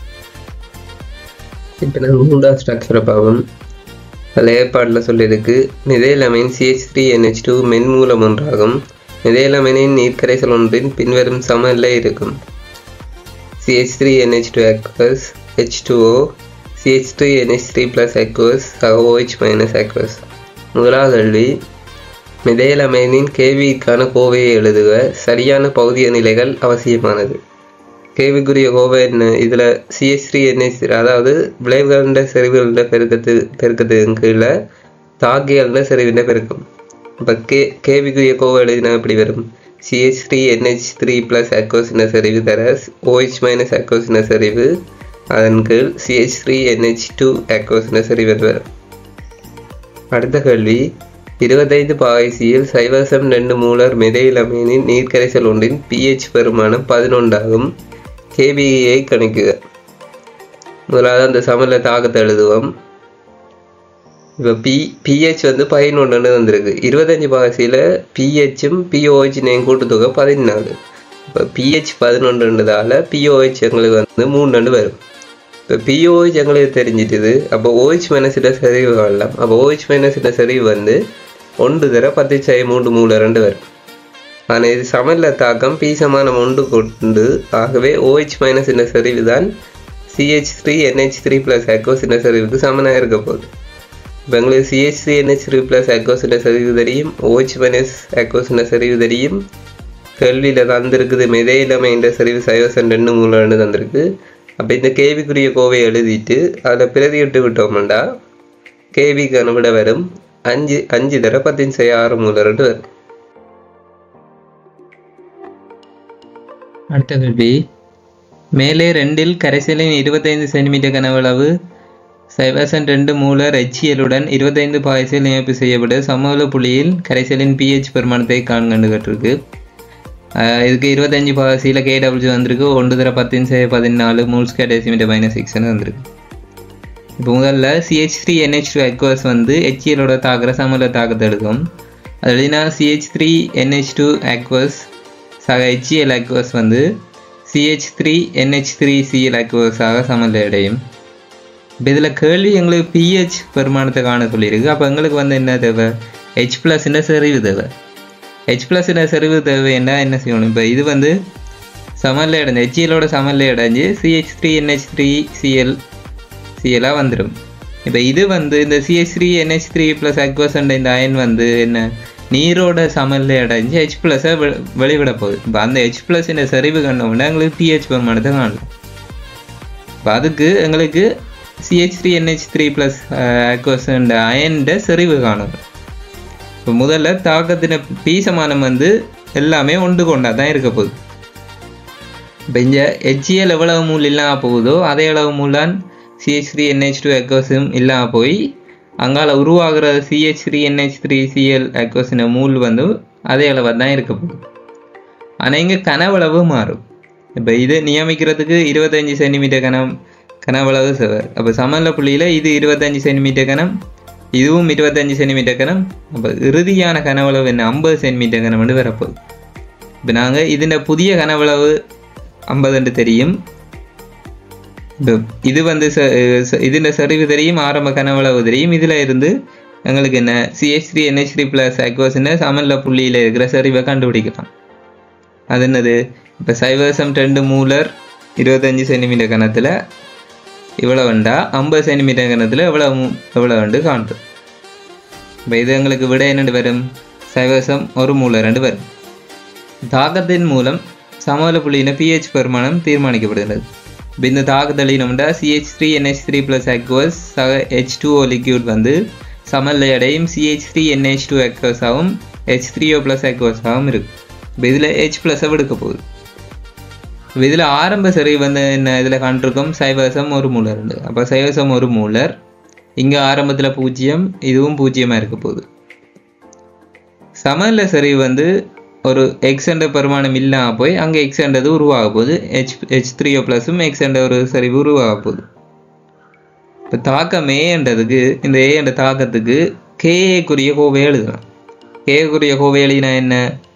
இப்போ நாங்கள் மூன்றாவது ஸ்ட்ரக்சரை பார்ப்போம் அதில் ஏற்பாட்டில் சொல்லியிருக்கு methylamine CH three NH two மென்மூலம் ஒன்றாகும் மிதைலமைனின் நீர்க்கரைசல் ஒன்றின் பின்வரும் சமநிலை இருக்கும் CH three NH two aqueous H two O CH three NH three plus aqueous OH minus aqueous முதலாவது கேள்வி மிதைலமைனின் கேவிக்கான கோவையை எழுதுக சரியான பகுதிய நிலைகள் அவசியமானது கேள்விக்குரிய கோவை என்ன இதில் சிஎஸ் த்ரீ என்எஸ் அதாவது விளைவுகள செறிவுகள பெருக்கத்து பெருக்கத்துக்கு கீழே தாக்கியல்ல செறிவின பெருக்கம் இப்போ கே கேள்விக்குரிய கோவை எழுதினா எப்படி வரும் CH three NH three plus அக்கோசின செறிவு தர ஓஹெச் மைனஸ் அக்கோசின செறிவு அதன் கீழ் சிஹெச் த்ரீ என்ஹெச் டூ அக்கோசின செறிவு வரும் அடுத்த கேள்வி இருபத்தைந்து பாய்சியில் சைவசம் ரெண்டு மூலர் மெதையிலமீனின் நீர்க்கரைசல் ஒன்றின் பிஹெச் பெருமானம் பதினொன்றாகும் கேபிஐ கணிக்குக முதலாவது அந்த சமல தாக்கத்தை எழுதுவோம் இப்போ பி பிஹெச் வந்து பதினொன்றுன்னு வந்திருக்கு இருபத்தஞ்சி பாகசியில் பிஹெச்சும் பிஓஹெச்னையும் கூட்டுத்தொகை பதினாலு இப்போ பிஹெச் பதினொன்றுன்றதால பிஓஹெச் எங்களுக்கு வந்து மூணுன்னு வரும் இப்போ பிஓஹெச் எங்களுக்கு தெரிஞ்சிட்டுது அப்போ ஓஹெச் மைனஸிட்ட சரிவு காணலாம் அப்போ ஓஹெச் மைனஸிட்ட சரிவு வந்து ஒன்று தர பத்து சை மூன்று மூணு ரெண்டு வரும் ஆனால் இது சமல்ல தாக்கம் பி சமானம் ஒன்று கொண்டு ஆகவே ஓஹெச் மைனஸ் இந்த சரிவு தான் CH three NH three plus அக்கோசின சரிவுக்கு சமனாக இருக்க போகுது இப்போ எங்களுக்கு CH three NH three plus அக்கோசின சரிவு தெரியும் ஓஹெச் மைனஸ் அக்கோசின சரிவு தெரியும் கேள்வியில் தந்திருக்குது மெதே இல்லாமல் என்ற சரிவு சைவசன் ரெண்டு மூணு ரெண்டு தந்திருக்கு அப்போ இந்த கேவிக்குரிய கோவை எழுதிட்டு அதில் பிரதியிட்டு விட்டோம்டா கேவிக்கான விட வரும் அஞ்சு அஞ்சு தர பத்தின் செய்ய ஆறு மூணு ரெண்டு வரும் அடுத்த கேள்வி மேலே ரெண்டில் கரைசலின் இருபத்தைந்து சென்டிமீட்டர் கனவளவு சைவசன் ரெண்டு மூலர் எச்சியலுடன் இருபத்தைந்து பாய்ச்சல் இணைப்பு செய்யப்பட்ட சமூல புள்ளியில் கரைசலின் பிஹெச் பெருமானத்தை காண்கண்டு கட்டிருக்கு ஆஹ் இதுக்கு இருபத்தஞ்சு பாசியில் கேடபிள்யூ வந்திருக்கு ஒன்று தர பத்தின் செய்ய பதினாலு மூல்ஸ்கே டெசிமீட்டர் மைனஸ் சிக்ஸ்னு வந்திருக்கு இப்போ முதல்ல CH three NH two aqueous வந்து ஹெச்சிஎலோட தாக்குற சமூல தாக்கத்தை எடுக்கும் அது எழுதினா CH three NH two aqueous சக ஹெச்சிஎல் அக்வஸ் வந்து CH three NH three Cl அக்வஸாக சமநிலை அடையும் இப்போ இதில் கேள்வி எங்களுக்கு பிஹெச் பெருமானத்தை காண சொல்லியிருக்கு அப்போ எங்களுக்கு வந்து என்ன தேவை ஹெச் ப்ளஸ் என்ன செறிவு தேவை ஹெச் ப்ளஸ் என்ன செறிவு தேவைன்னா என்ன செய்யணும் இப்போ இது வந்து சமநிலை அடைஞ்சு ஹெச்சிஎலோட சமநிலை அடைஞ்சு CH three NH three Cl சிஎலாக வந்துடும் இப்போ இது வந்து இந்த CH three NH three plus அக்வசண்ட் இந்த அயன் வந்து என்ன நீரோட சமநிலை அடைஞ்சு ஹெச் ப்ளஸை வெளிவிட போகுது இப்போ அந்த ஹெச் ப்ளஸ் இந்த சரிவு கண்டோம்னா எங்களுக்கு பிஹெச் பெருமானத்தை காணலாம் இப்போ அதுக்கு எங்களுக்கு CH three NH three plus அக்வசண்ட் அயன்ட செறிவு காணும் இப்போ முதல்ல தாக்கத்தின பி சமானம் வந்து எல்லாமே ஒன்று கொண்டா தான் இருக்க போகுது இப்போ இங்கே ஹெச்இஎல் எவ்வளவு மூல் இல்லாமல் போகுதோ அதே அளவு மூலான் சிஹெச் த்ரீ என்ஹெச் டூ அக்வஸும் இல்லாமல் போய் அங்கால உருவாகிற CH three NH three Cl அக்வஸின மூல் வந்து அதே அளவு தான் இருக்க போகுது ஆனால் இங்கே கனவளவு மாறும் இப்போ இது நியமிக்கிறதுக்கு இருபத்தஞ்சி சென்டிமீட்டர் கனம் கனவளவு செவர் அப்போ சமநிலை புள்ளியில் இது இருபத்தஞ்சி சென்டிமீட்டர் கனம் இதுவும் இருபத்தஞ்சி சென்டிமீட்டர் கனம் அப்போ இறுதியான கனவளவு என்ன ஐம்பது சென்டிமீட்டர் கனம் வந்து வரப்போகுது இப்போ நாங்கள் இதில் புதிய கனவளவு ஐம்பதுண்டு தெரியும் இப்போ இது வந்து ச ச- இதுல சரிவு தெரியும் ஆரம்ப கனவளவு தெரியும் இதில் இருந்து எங்களுக்கு என்ன CH three NH three plus அக்வாஸ்ன்னு சமல்ல புள்ளியில் இருக்கிற சரிவை கண்டுபிடிக்கலாம் அது என்னது இப்போ சைவசம் ரெண்டு மூலர் இருபத்தஞ்சி சென்டிமீட்டர் கணத்தில் இவ்வளோ வேண்டா ஐம்பது சென்டிமீட்டர் கணத்தில் எவ்வளோ மு- எவ்வளோ வேண்டு காண்றது இப்போ இது எங்களுக்கு விட என்னண்டு வரும் சைவசம் ஒரு மூலர் ரெண்டு வரும் தாக்கத்தின் மூலம் சமவெளி புள்ளியின் பிஹெச் பெருமானம் தீர்மானிக்கப்படுகிறது இப்போ இந்த தாக்குதலினம்டா CH three NH three plus aqueous சக ஹெச் டூ ஓ லிக்யூட் வந்து சமநிலை அடையும் சிஹெச் த்ரீ என்ஹெச் டூ அக்வஸாகவும் ஹெச் த்ரீ ஓ ப்ளஸ் அக்வஸாகவும் இருக்கும் இப்போ இதில் ஹெச் ப்ளஸ்ஸை எடுக்க போகுது இப்போ இதில் ஆரம்ப சரி வந்து என்ன இதில் கண்டிருக்கோம் சைவசம் ஒரு மூலர் உண்டு அப்போ சைவசம் ஒரு மூலர் இங்கே ஆரம்பத்தில் பூஜ்ஜியம் இதுவும் பூஜ்ஜியமாக இருக்க போகுது சமநிலை சரிவு வந்து ஒரு எக்ஸ் என்ற பெருமானம் இல்லாமல் போய் அங்கே எக்ஸ் என்றது உருவாக போகுது ஹெச் ஹெச் த்ரீஓ ப்ளஸும் எக்ஸ் என்ற ஒரு சரிவு உருவாக போகுது இப்போ தாக்கம் ஏ என்றதுக்கு இந்த ஏ என்ற தாக்கத்துக்கு கேஏக்குரிய கோவை எழுதலாம் கேக்குரிய கோவை எழுதினா என்ன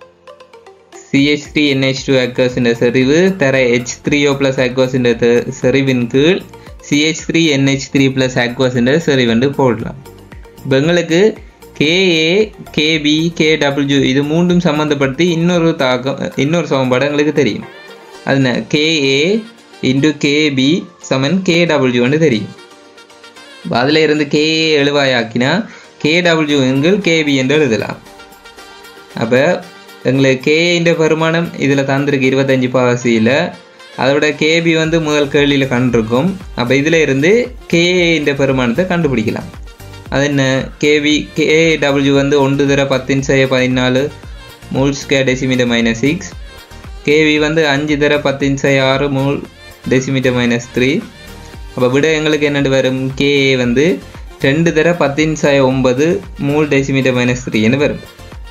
சிஹெச் த்ரீ என்ஹெச் டூ அக்கர்ஸின் செறிவு தர ஹெச் த்ரீஓ ப்ளஸ் அக்வஸின் செறிவின் கீழ் CH three NH three plus அக்வஸின் செறிவண்டு போடலாம் இப்போ எங்களுக்கு கேஏ கேபி கேடபிள்யூ இது மூன்றும் சம்மந்தப்படுத்தி இன்னொரு தாக்கம் இன்னொரு சமன்பாடு எங்களுக்கு தெரியும் அது கேஏ இன்டு கேபி சமன் கேடபிள்யூன்னு தெரியும் அதில் இருந்து கேஏ எழுவாயாக்கினா கேடபிள்யூ எண்கள் கேபி என்று எழுதலாம் அப்போ எங்களுக்கு கேஏன்ற பெருமானம் இதில் தந்திருக்கு இருபத்தஞ்சி பாசியில் அதோட கேபி வந்து முதல் கேள்வியில் கண்டிருக்கும் அப்போ இதில் இருந்து கேஏன்ற பெருமானத்தை கண்டுபிடிக்கலாம் அது என்ன கேவி கேடபிள்யூ வந்து ஒன்று தர பத்தின் செய்ய பதினாலு மூல் ஸ்கொயர் டெசிமீட்டர் மைனஸ் சிக்ஸ் கேவி வந்து அஞ்சு தர பத்தின் சை ஆறு மூல் டெசிமீட்டர் மைனஸ் த்ரீ அப்போ விட எங்களுக்கு என்னென்னு வரும் கேஏ வந்து ரெண்டு தர பத்தின் சை ஒன்பது மூல் டெசிமீட்டர் மைனஸ் த்ரீன்னு வரும்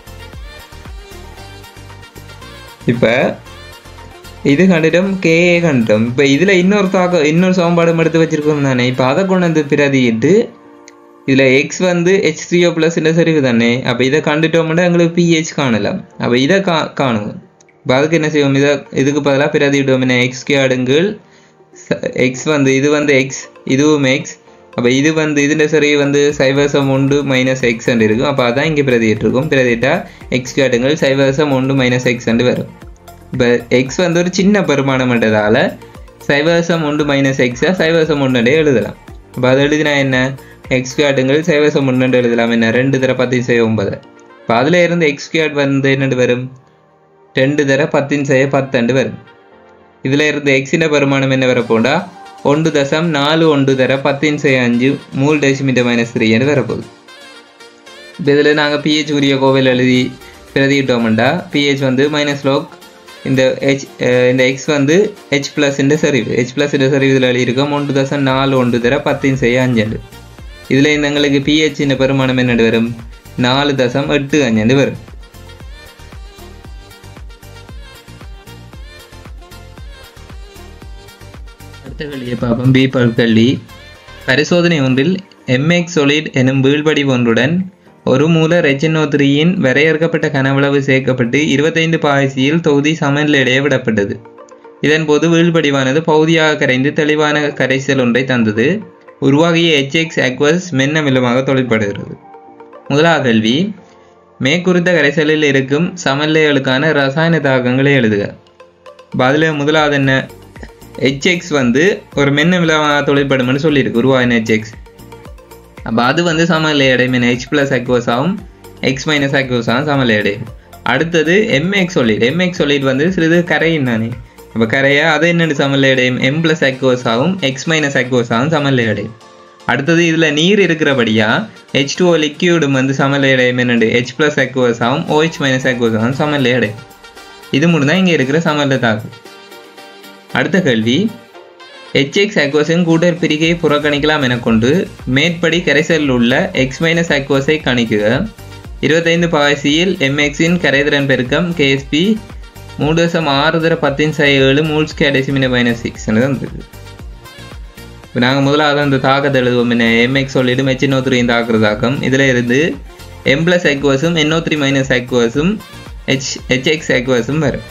இப்போ இது கண்டிடம் கேஏ கண்டிடம் இப்போ இதில் இன்னொரு தாக்கம் இன்னொரு சமன்பாடும் எடுத்து வச்சிருக்கோம் தானே இப்போ அதை கொண்டு வந்து பிரதியிட்டு இதில் எக்ஸ் வந்து ஹெச் த்ரீஓ ப்ளஸ் இந்த சரிவு தானே அப்போ இதை கண்டுட்டோம்னா எங்களுக்கு பிஹெச் காணலாம் அப்போ இதை கா காணுவோம் இப்போ அதுக்கு என்ன செய்வோம் இதை இதுக்கு பதிலாக பிரதிவிடுவோம் என்ன எக்ஸ் கேடுங்கள் எக்ஸ் வந்து இது வந்து எக்ஸ் இதுவும் எக்ஸ் அப்போ இது வந்து இதுன்ற சரி வந்து சைவசம் ஒன்று மைனஸ் எக்ஸ் இருக்கும் அப்போ அதான் இங்கே பிரதியிட்டிருக்கும் பிரதியிட்டா எக்ஸ் கேடுங்கள் சைவசம் ஒன்று மைனஸ் எக்ஸ் வரும் இப்போ எக்ஸ் வந்து ஒரு சின்ன பெருமானம்ன்றதால சைவசம் ஒன்று மைனஸ் எக்ஸை சைவசம் ஒன்றுண்டே எழுதலாம் அப்போ அதை எழுதினா என்ன எக்ஸ் கேடுங்கள் சைவசம் ஒன்று எழுதலாம் என்ன ரெண்டு தர பத்து செய்ய ஒன்பது இப்போ அதில் இருந்து எக்ஸ் கேட் வந்து என்னென்று வரும் ரெண்டு தர பத்தின் செய்ய பத்தண்டு வரும் இதில் இருந்து எக்ஸின பெருமானம் என்ன வரப்போண்டா ஒன்று தசம் நாலு ஒன்று தர பத்தின் செய்ய அஞ்சு மூல் டெசிமீட்டர் மைனஸ் த்ரீன்னு வரப்போகுது இப்போ இதில் நாங்கள் பிஹெச் உரிய கோவில் எழுதி பிரதியிட்டோம்டா பிஹெச் வந்து மைனஸ் லோக் இந்த ஹெச் இந்த எக்ஸ் வந்து ஹெச் ப்ளஸ் இந்த சரிவு ஹெச் ப்ளஸ் இந்த சரிவு இதில் எழுதியிருக்கோம் ஒன்று தசம் நாலு ஒன்று தர பத்தின் செய்ய அஞ்சண்டு இதில் இந்த எங்களுக்கு பிஹெச் இந்த பெருமானம் என்னென்னு வரும் நாலு தசம் எட்டு அஞ்சண்டு வரும் அடுத்த கேள்வியை பார்ப்போம் பி பல்கல்வி பரிசோதனை ஒன்றில் எம்எக்ஸ் solid எனும் வீழ்படி ஒன்றுடன் ஒரு மூல ரெச்சினோ த்ரீயின் வரையறுக்கப்பட்ட கனவளவு சேர்க்கப்பட்டு இருபத்தைந்து பாய்ச்சியில் தொகுதி சமநிலையிடையே விடப்பட்டது இதன்போது வீழ்படிவானது பகுதியாக கரைந்து தெளிவான கரைசல் ஒன்றை தந்தது உருவாகிய எச்எக்ஸ் அக்வஸ் மென்னமிலமாக தொழிற்படுகிறது முதலாவது கேள்வி மேற்குறித்த கரைசலில் இருக்கும் சமநிலைகளுக்கான ரசாயன தாக்கங்களை எழுதுக பதில் முதலாவது என்ன ஹெச்எக்ஸ் வந்து ஒரு மென்ன விலவாக தொழிற்படும்னு சொல்லியிருக்கு உருவாகின ஹெச்எக்ஸ் அப்போ அது வந்து சமநிலை அடையும் என்ன ஹெச் ப்ளஸ் அக்வஸாகவும் எக்ஸ் மைனஸ் அக்வஸாகவும் சமநிலை அடையும் அடுத்தது எம்எக்ஸ் சொல்லிடு எம்எக்ஸ் சொல்லிட்டு வந்து சிறிது கரையும் தானே அப்போ கரையா அது என்னென்னு சமநிலை அடையும் எம் ப்ளஸ் அக்வஸாகவும் எக்ஸ் மைனஸ் அக்வஸாகவும் சமநிலை அடையும் அடுத்தது இதில் நீர் இருக்கிறபடியா ஹெச் டூ லிக்யூடும் வந்து சமநிலை அடையும் என்னென்னு ஹெச் ப்ளஸ் அக்வஸாகவும் ஓஹெச் மைனஸ் அக்வஸாகவும் சமநிலை அடையும் இது மட்டும் தான் இங்கே இருக்கிற சமநிலை தாக்கம் அடுத்த கேள்வி HX அக்வஸின் கூட்டர் பிரிகையை புறக்கணிக்கலாம் என கொண்டு மேற்படி கரைசலில் உள்ள எக்ஸ் மைனஸ் அக்வஸை கணிக்குக இருபத்தைந்து பாய்சியில் எம்எக்ஸின் கரைதிறன் பெருக்கம் கேஎஸ்பி மூணு தசம் ஆறு தர பத்தின் சை ஏழு மூல்ஸ் கேடெசிமின மைனஸ் சிக்ஸ்னு தான் இருக்குது இப்போ நாங்கள் முதலாவது அந்த தாக்கத்தை எழுதுவோம் என்ன எம்எக்ஸ் சொல்லிடும் ஹெச்என்ஓ த்ரீயின் தாக்குற தாக்கம் இதில் இருந்து எம் ப்ளஸ் அக்வஸும் என்ஓ த்ரீ மைனஸ் அக்வஸும் ஹெச் ஹெச்எக்ஸ் அக்வஸும் வரும்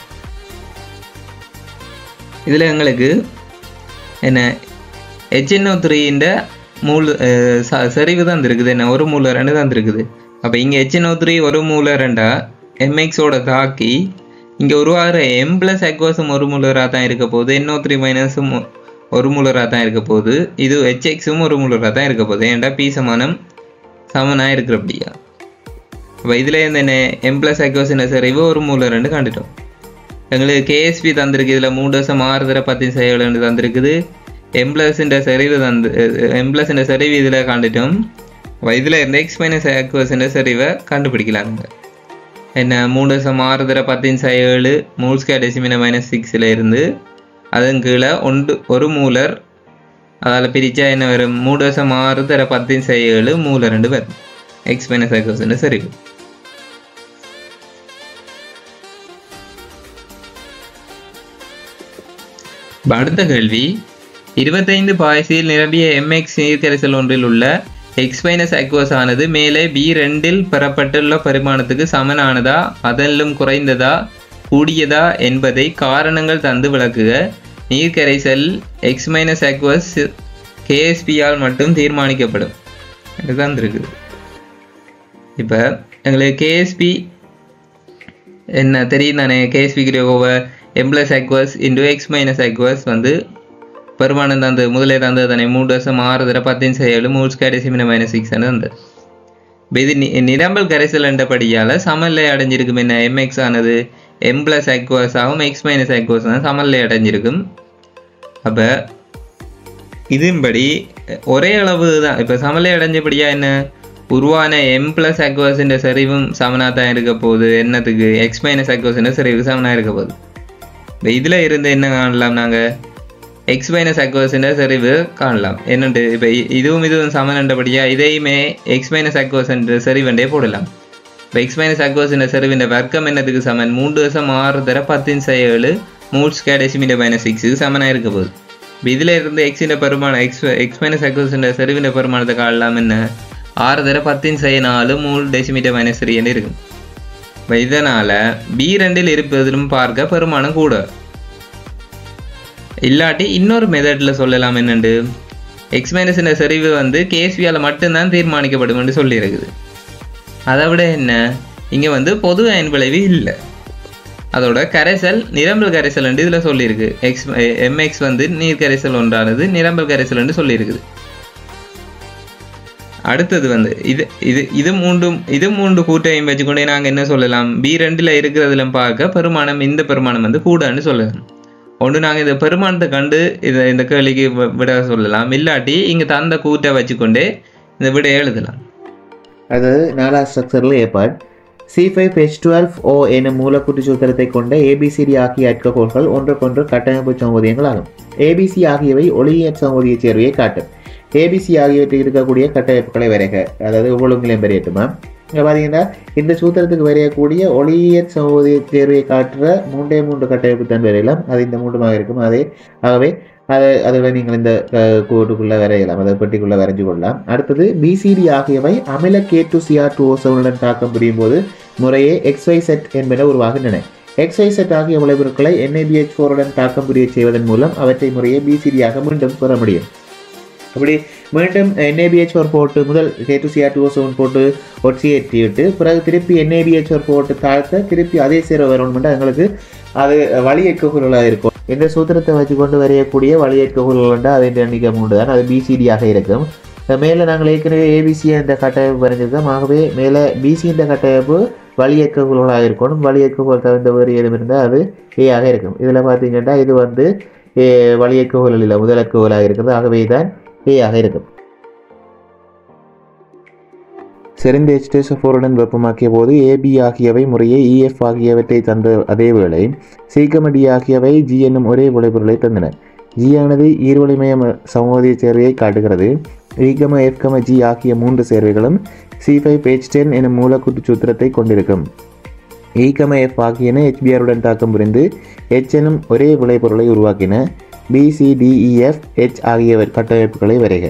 இதில் எங்களுக்கு என்ன ஹெச்என்ஓ த்ரீன்ற மூல அஹ், ச- சரிவு தான் இருக்குது என்ன ஒரு மூல ரெண்டு தான் இருக்குது அப்போ இங்கே ஹெச்என்ஓ த்ரீ ஒரு மூல ரெண்டா எம்எக்ஸோட தாக்கி இங்கே உருவாகிற எம் ப்ளஸ் அக்வாஸும் ஒரு மூலராக தான் இருக்க போகுது என்ஓ த்ரீ மைனஸும் ஒரு மூலராக தான் இருக்க போகுது இது ஹெச்எக்ஸும் ஒரு மூலராக தான் இருக்க போகுது ஏன்டா பி சமானம் சமனாக இருக்கிறபடியா அப்போ இதில் இந்த என்ன எம் ப்ளஸ் அக்வாஸின் சரிவு ஒரு மூல ரெண்டு கண்டுட்டோம் எங்களுக்கு கேஎஸ்பி தந்திருக்கு இதில் மூணு வருஷம் ஆறு தர பத்து செயல்னு தந்திருக்குது எம்ப்ளஸ்ன்ற சரிவு தந்து எம்ப்ளஸ்ன்ற சரிவு இதில் காண்டுட்டோம் இதில் இருந்த எக்ஸ் மைனஸ் ஆக்வஸ்ன்ற சரிவை கண்டுபிடிக்கலாம் நாங்கள் என்ன மூணு வருஷம் ஆறு தர பத்தின் ஏழு மூல்ஸ்கே டெசிமின மைனஸ் சிக்ஸில் இருந்து அதன் கீழே ஒன்று ஒரு மூலர் அதால் பிரித்தா என்ன வரும் மூணு வருஷம் ஆறு தர பத்தின் ஏழு மூலர் ரெண்டு வரும் எக்ஸ் மைனஸ் ஆக்வஸ்ன்ற சரிவு இப்ப அடுத்த கேள்வி இருபத்தைந்து பாய்சியில் நிரம்பிய எம்எக்ஸ் நீர்க்கரைசல் ஒன்றில் உள்ள எக்ஸ் மைனஸ் அக்வஸ் ஆனது மேலே பி ரெண்டில் பெறப்பட்டுள்ள பரிமாணத்துக்கு சமனானதா அதனிலும் குறைந்ததா கூடியதா என்பதை காரணங்கள் தந்து விளக்குக நீர்க்கரைசல் எக்ஸ் மைனஸ் அக்வஸ் கேஎஸ்பியால் மட்டும் தீர்மானிக்கப்படும் இதுதான் இருக்குது இப்போ எங்களுக்கு கேஎஸ்பி என்ன தெரியும் தானே கேஎஸ்பி கிரியோவை M plus aqueous into X minus aqueous வந்து பெருமானம் தந்து முதலே தந்தது தானே மூணு வருஷம் ஆறு தர பத்தின் ஏழு மூணு கடைசிமின மைனஸ் சிக்ஸ் தந்தது இப்போ இது நி- நிரம்பல் கரைசல் என்றபடியால் சமநிலை அடைஞ்சிருக்கும் என்ன எம்எக்ஸ் ஆனது எம் பிளஸ் அக்வஸ் ஆகும் எக்ஸ் மைனஸ் அக்வஸ் தான் சமநிலை அடைஞ்சிருக்கும் அப்போ இதன்படி ஒரே அளவு தான் இப்போ சமநிலை அடைஞ்சபடியா என்ன உருவான எம் பிளஸ் அக்வஸின் செறிவும் சமனாக தான் இருக்க போகுது என்னத்துக்கு எக்ஸ் மைனஸ் அக்வஸின் செறிவு சமனாக இருக்க போகுது இப்போ இதில் இருந்து என்ன காணலாம் நாங்கள் எக்ஸ் மைனஸ் அக்வஸின் செறிவு காணலாம் என்னண்டு இப்போ இதுவும் இதுவும் சமனண்டபடியாக இதையுமே எக்ஸ் மைனஸ் அக்வஸின் செறிவண்டே போடலாம் இப்போ எக்ஸ் மைனஸ் அக்வஸின் செறிவின் வர்க்கம் என்னத்துக்கு சமன் மூன்று வருஷம் ஆறு தர பத்தின் ஏழு மூட் ஸ்கேர் டெசிமீட்டர் மைனஸ் சிக்ஸுக்கு சமனாக இருக்க போகுது இப்போ இதில் இருந்து எக்ஸின் பெருமானம் எக்ஸ் எக்ஸ் மைனஸ் அக்வஸின் செறிவின் பெருமானத்தை காணலாம் என்ன ஆறு தர பத்தின் செய்ய நாலு மூணு டெசிமீட்டர் மைனஸ் த்ரீன்னு இருக்கும் இப்போ இதனால் பி ரெண்டில் இருப்பதிலும் பார்க்க பெருமானம் கூட இல்லாட்டி இன்னொரு மெத்தடில் சொல்லலாம் என்னண்டு எக்ஸ் மைனஸின் செறிவு வந்து கேஸ்வியால் மட்டும்தான் தீர்மானிக்கப்படும் என்று சொல்லியிருக்குது அதை விட என்ன இங்கே வந்து பொது அயன் விளைவு இல்லை அதோட கரைசல் நிரம்பல் கரைசல் என்று இதில் சொல்லியிருக்கு எக்ஸ் எம்எக்ஸ் வந்து நீர் கரைசல் ஒன்றானது நிரம்பல் கரைசல் என்று சொல்லியிருக்குது அடுத்தது வந்து இது இது இது மூண்டும் இது மூன்று கூட்டையும் வச்சுக்கொண்டே நாங்கள் என்ன சொல்லலாம் பி ரெண்டில் இருக்கிறதுல பார்க்க பெருமானம் இந்த பெருமானம் வந்து கூடன்னு சொல்லலாம் ஒன்று நாங்கள் இந்த பெருமானத்தை கண்டு இதை இந்த கேள்விக்கு வி- விட சொல்லலாம் இல்லாட்டி இங்கே தந்த கூட்டை வச்சுக்கொண்டே இந்த விடையை எழுதலாம் அது நாலாவது ஸ்ட்ரக்சரில் ஏற்பாடு C five H twelve O எனும் மூலக்கூட்டு சூத்திரத்தை கொண்ட ஏபிசிடி ஆகிய அட்கோள்கள் ஒன்றுக்கொன்று கட்டமைப்பு சங்கோதியங்கள் ஆகும் ஏபிசி ஆகியவை ஒளியியற் சங்கோதிய சேர்வையை காட்டும் ஏபிசி ஆகியவற்றில் இருக்கக்கூடிய கட்டமைப்புகளை வரைக அதாவது ஒழுங்கிலையும் பெரியட்டுமா இங்கே பார்த்தீங்கன்னா இந்த சூத்திரத்துக்கு வரையக்கூடிய ஒளியியற் சகோதரிய தேர்வை காட்டுற மூன்றே மூன்று கட்டமைப்பு தான் வரையலாம் அது இந்த மூன்றுமாக இருக்கும் அதே ஆகவே அதை அதில் நீங்கள் இந்த அஹ், கோட்டுக்குள்ளே வரையலாம் அதை பெட்டிக்குள்ளே வரைஞ்சு கொள்ளலாம் அடுத்தது பிசிடி ஆகியவை அமில கே டு சிஆர் டூ ஓசவுடன் தாக்கம் புரியும் போது முறையே எக்ஸ்ஒய் செட் என்பன உருவாகின்றன எக்ஸ்ஒய் செட் ஆகிய விளைபொருட்களை என்ஏபிஹெச் ஃபோருடன் தாக்கம் புரிய செய்வதன் மூலம் அவற்றை முறையே பிசிடியாக மீண்டும் பெற முடியும் அப்படி மீண்டும் என்ஏபிஹெச் ஒரு போட்டு முதல் K two Cr two seven போட்டு ஒட்சியேற்றி விட்டு பிறகு திருப்பி என்ஏபிஹெச் ஒரு போட்டு தாழ்த்த திருப்பி அதே சேர வரணும்னா எங்களுக்கு அது வழியேற்கக்கூறலாக இருக்கும் இந்த சூத்திரத்தை வச்சுக்கொண்டு வரையக்கூடிய வழியேற்கக்கூறல் அதன் எண்ணிக்கை மூன்று தான் அது பிசிடியாக இருக்கும் மேலே நாங்கள் ஏற்கனவே ஏபிசி என்ற கட்டமைப்பு வரைஞ்சிருக்கோம் ஆகவே மேலே பிசி என்ற கட்டமைப்பு வழியேற்கக்கூறலாக இருக்கணும் வழியேற்கக்கூறல் தகுந்த வேறு ஏதும் இருந்தால் அது ஏ ஆக இருக்கும் இதில் பார்த்தீங்கன்னா இது வந்து ஏ, வழியேற்கக்கூறல் இல்லை முதலக்குவலாக இருக்கிறது ஆகவே தான் ஏ ஆக இருக்கும் செறிந்த எச்டேசோஃபோருடன் வெப்பமாக்கிய போது ஏபி ஆகியவை முறையே இஎஃப் ஆகியவற்றை தந்த அதே வேளை சீக்கமடி ஆகியவை ஜி என்னும் ஒரே விளைபொருளை தந்தன ஜி ஆனது ஈர்வலிமய ம- சமோதிய சேர்வையை காட்டுகிறது ஈகம எஃப்கம ஜி ஆகிய மூன்று சேர்வைகளும் சி ஃபைவ் பேஜ் டென் எனும் மூலக்கூட்டு சூத்திரத்தை கொண்டிருக்கும் ஈகம எஃப் ஆகியன ஹெச்பிஆருடன் தாக்கம் புரிந்து எச் எனும் ஒரே விளைபொருளை உருவாக்கின பிசிடிஇஎஃப் ஹெச் ஆகிய கட்டமைப்புகளை வரைக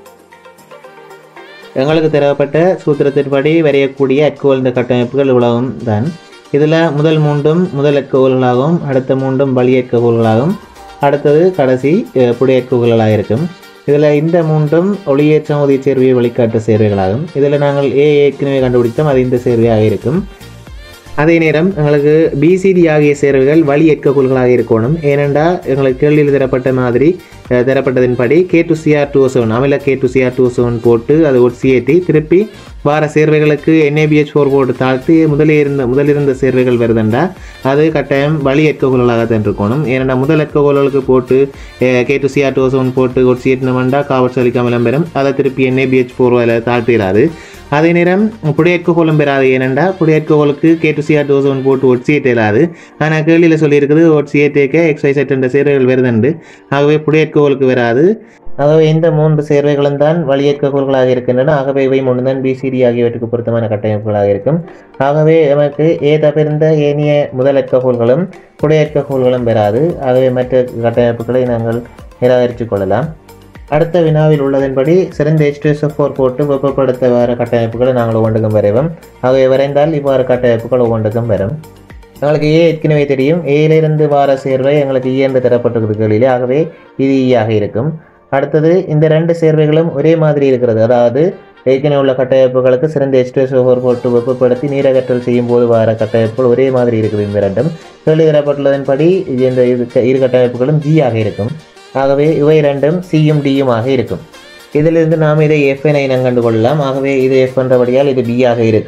எங்களுக்கு தேவைப்பட்ட சூத்திரத்தின்படி வரையக்கூடிய அட்கோல் இந்த கட்டமைப்புகள் இவ்வளவும் தான் இதில் முதல் மூன்றும் முதல் அட்கோல்களாகவும் அடுத்த மூன்றும் வழி அட்கோல்களாகவும் அடுத்தது கடைசி அஹ், புடை அட்கோல்களாக இருக்கும் இதில் இந்த மூன்றும் ஒளியேற்ற உதவி சேர்வையை வழிகாட்டு சேர்வைகளாகும் இதில் நாங்கள் ஏ ஏற்கனவே கண்டுபிடித்தோம் அது இந்த சேர்வையாக இருக்கும் அதே நேரம் எங்களுக்கு பிசிடி ஆகிய சேர்வைகள் வழி ஏற்கக்கூறுகளாக இருக்கணும் ஏனென்றால் எங்களுக்கு கேள்வியில் தரப்பட்ட மாதிரி அஹ், தரப்பட்டதின்படி K two Cr two seven அமில K two Cr two seven போட்டு அது ஒரு சிஏடி திருப்பி வார சேர்வைகளுக்கு என்ஏபிஹெச் ஃபோர் போட்டு தாழ்த்தி முதலே இருந்த முதலிருந்த சேர்வைகள் வருதுண்டா அது கட்டாயம் வழி ஏற்கக்கூறுகளாக தான் இருக்கணும் ஏனெண்டா முதல் ஏற்கக்கூறுகளுக்கு போட்டு K two Cr two seven போட்டு ஒரு சிஏட்டினமெண்டா காவல் சலிக்காமல் பெறும் அதை திருப்பி என்ஏபிஹெச் ஃபோர் அதில் தாழ்த்திடாது அதே நேரம் புடையற்கோலம் பெறாது ஏனெண்டா புடையற்கோலுக்கு K two Cr two seven போட்டு ஒட்சியேட் இல்லாது ஆனால் கேள்வியில் சொல்லியிருக்குது ஒட்சியேட்டேக்க எக்ஸைஸ் என்ற சேர்வைகள் வருதுண்டு ஆகவே புடையற்கோலுக்கு வராது ஆகவே இந்த மூன்று சேர்வைகளும் தான் வழியேற்கக்கூறுகளாக இருக்கின்றன ஆகவே இவை மூன்று தான் பிசிடி ஆகியவற்றுக்கு பொருத்தமான கட்டமைப்புகளாக இருக்கும் ஆகவே நமக்கு ஏ தவிர்ந்த ஏனைய முதலற்கக்கூறுகளும் புடையற்கக்கூறுகளும் பெறாது ஆகவே மற்ற கட்டமைப்புகளை நாங்கள் நிராகரித்துக் கொள்ளலாம் அடுத்த வினாவில் உள்ளதன்படி சிறந்த H2SO4 ஃபோர் போட்டு வெப்பப்படுத்த வர கட்டமைப்புகளை நாங்கள் ஒவ்வொன்றுக்கும் வரைவோம் ஆகவே வரைந்தால் இவ்வாறு கட்டமைப்புகள் ஒவ்வொன்றுக்கும் வரும் எங்களுக்கு ஏ ஏற்கனவே தெரியும் ஏயிலிருந்து வார சேர்வை எங்களுக்கு இ என்று தரப்பட்டிருக்கிறது கேள்வியிலே ஆகவே இது E ஆக இருக்கும் அடுத்தது இந்த ரெண்டு சேர்வைகளும் ஒரே மாதிரி இருக்கிறது அதாவது ஏற்கனவே உள்ள கட்டமைப்புகளுக்கு சிறந்த H2SO4 ஃபோர் போட்டு வெப்பப்படுத்தி நீரகற்றல் செய்யும் போது வர கட்டமைப்புகள் ஒரே மாதிரி இருக்குது இந்த ரெண்டும் கேள்வி தரப்பட்டுள்ளதன்படி இது இந்த இது இரு கட்டமைப்புகளும் G ஆக இருக்கும் ஆகவே இவை இரண்டும் சியும் டியும் ஆக இருக்கும் இதிலிருந்து நாம் இதை எஃப் என இனம் கண்டு கொள்ளலாம் ஆகவே இது எஃப் என்றபடியால் இது பி ஆக இருக்கும்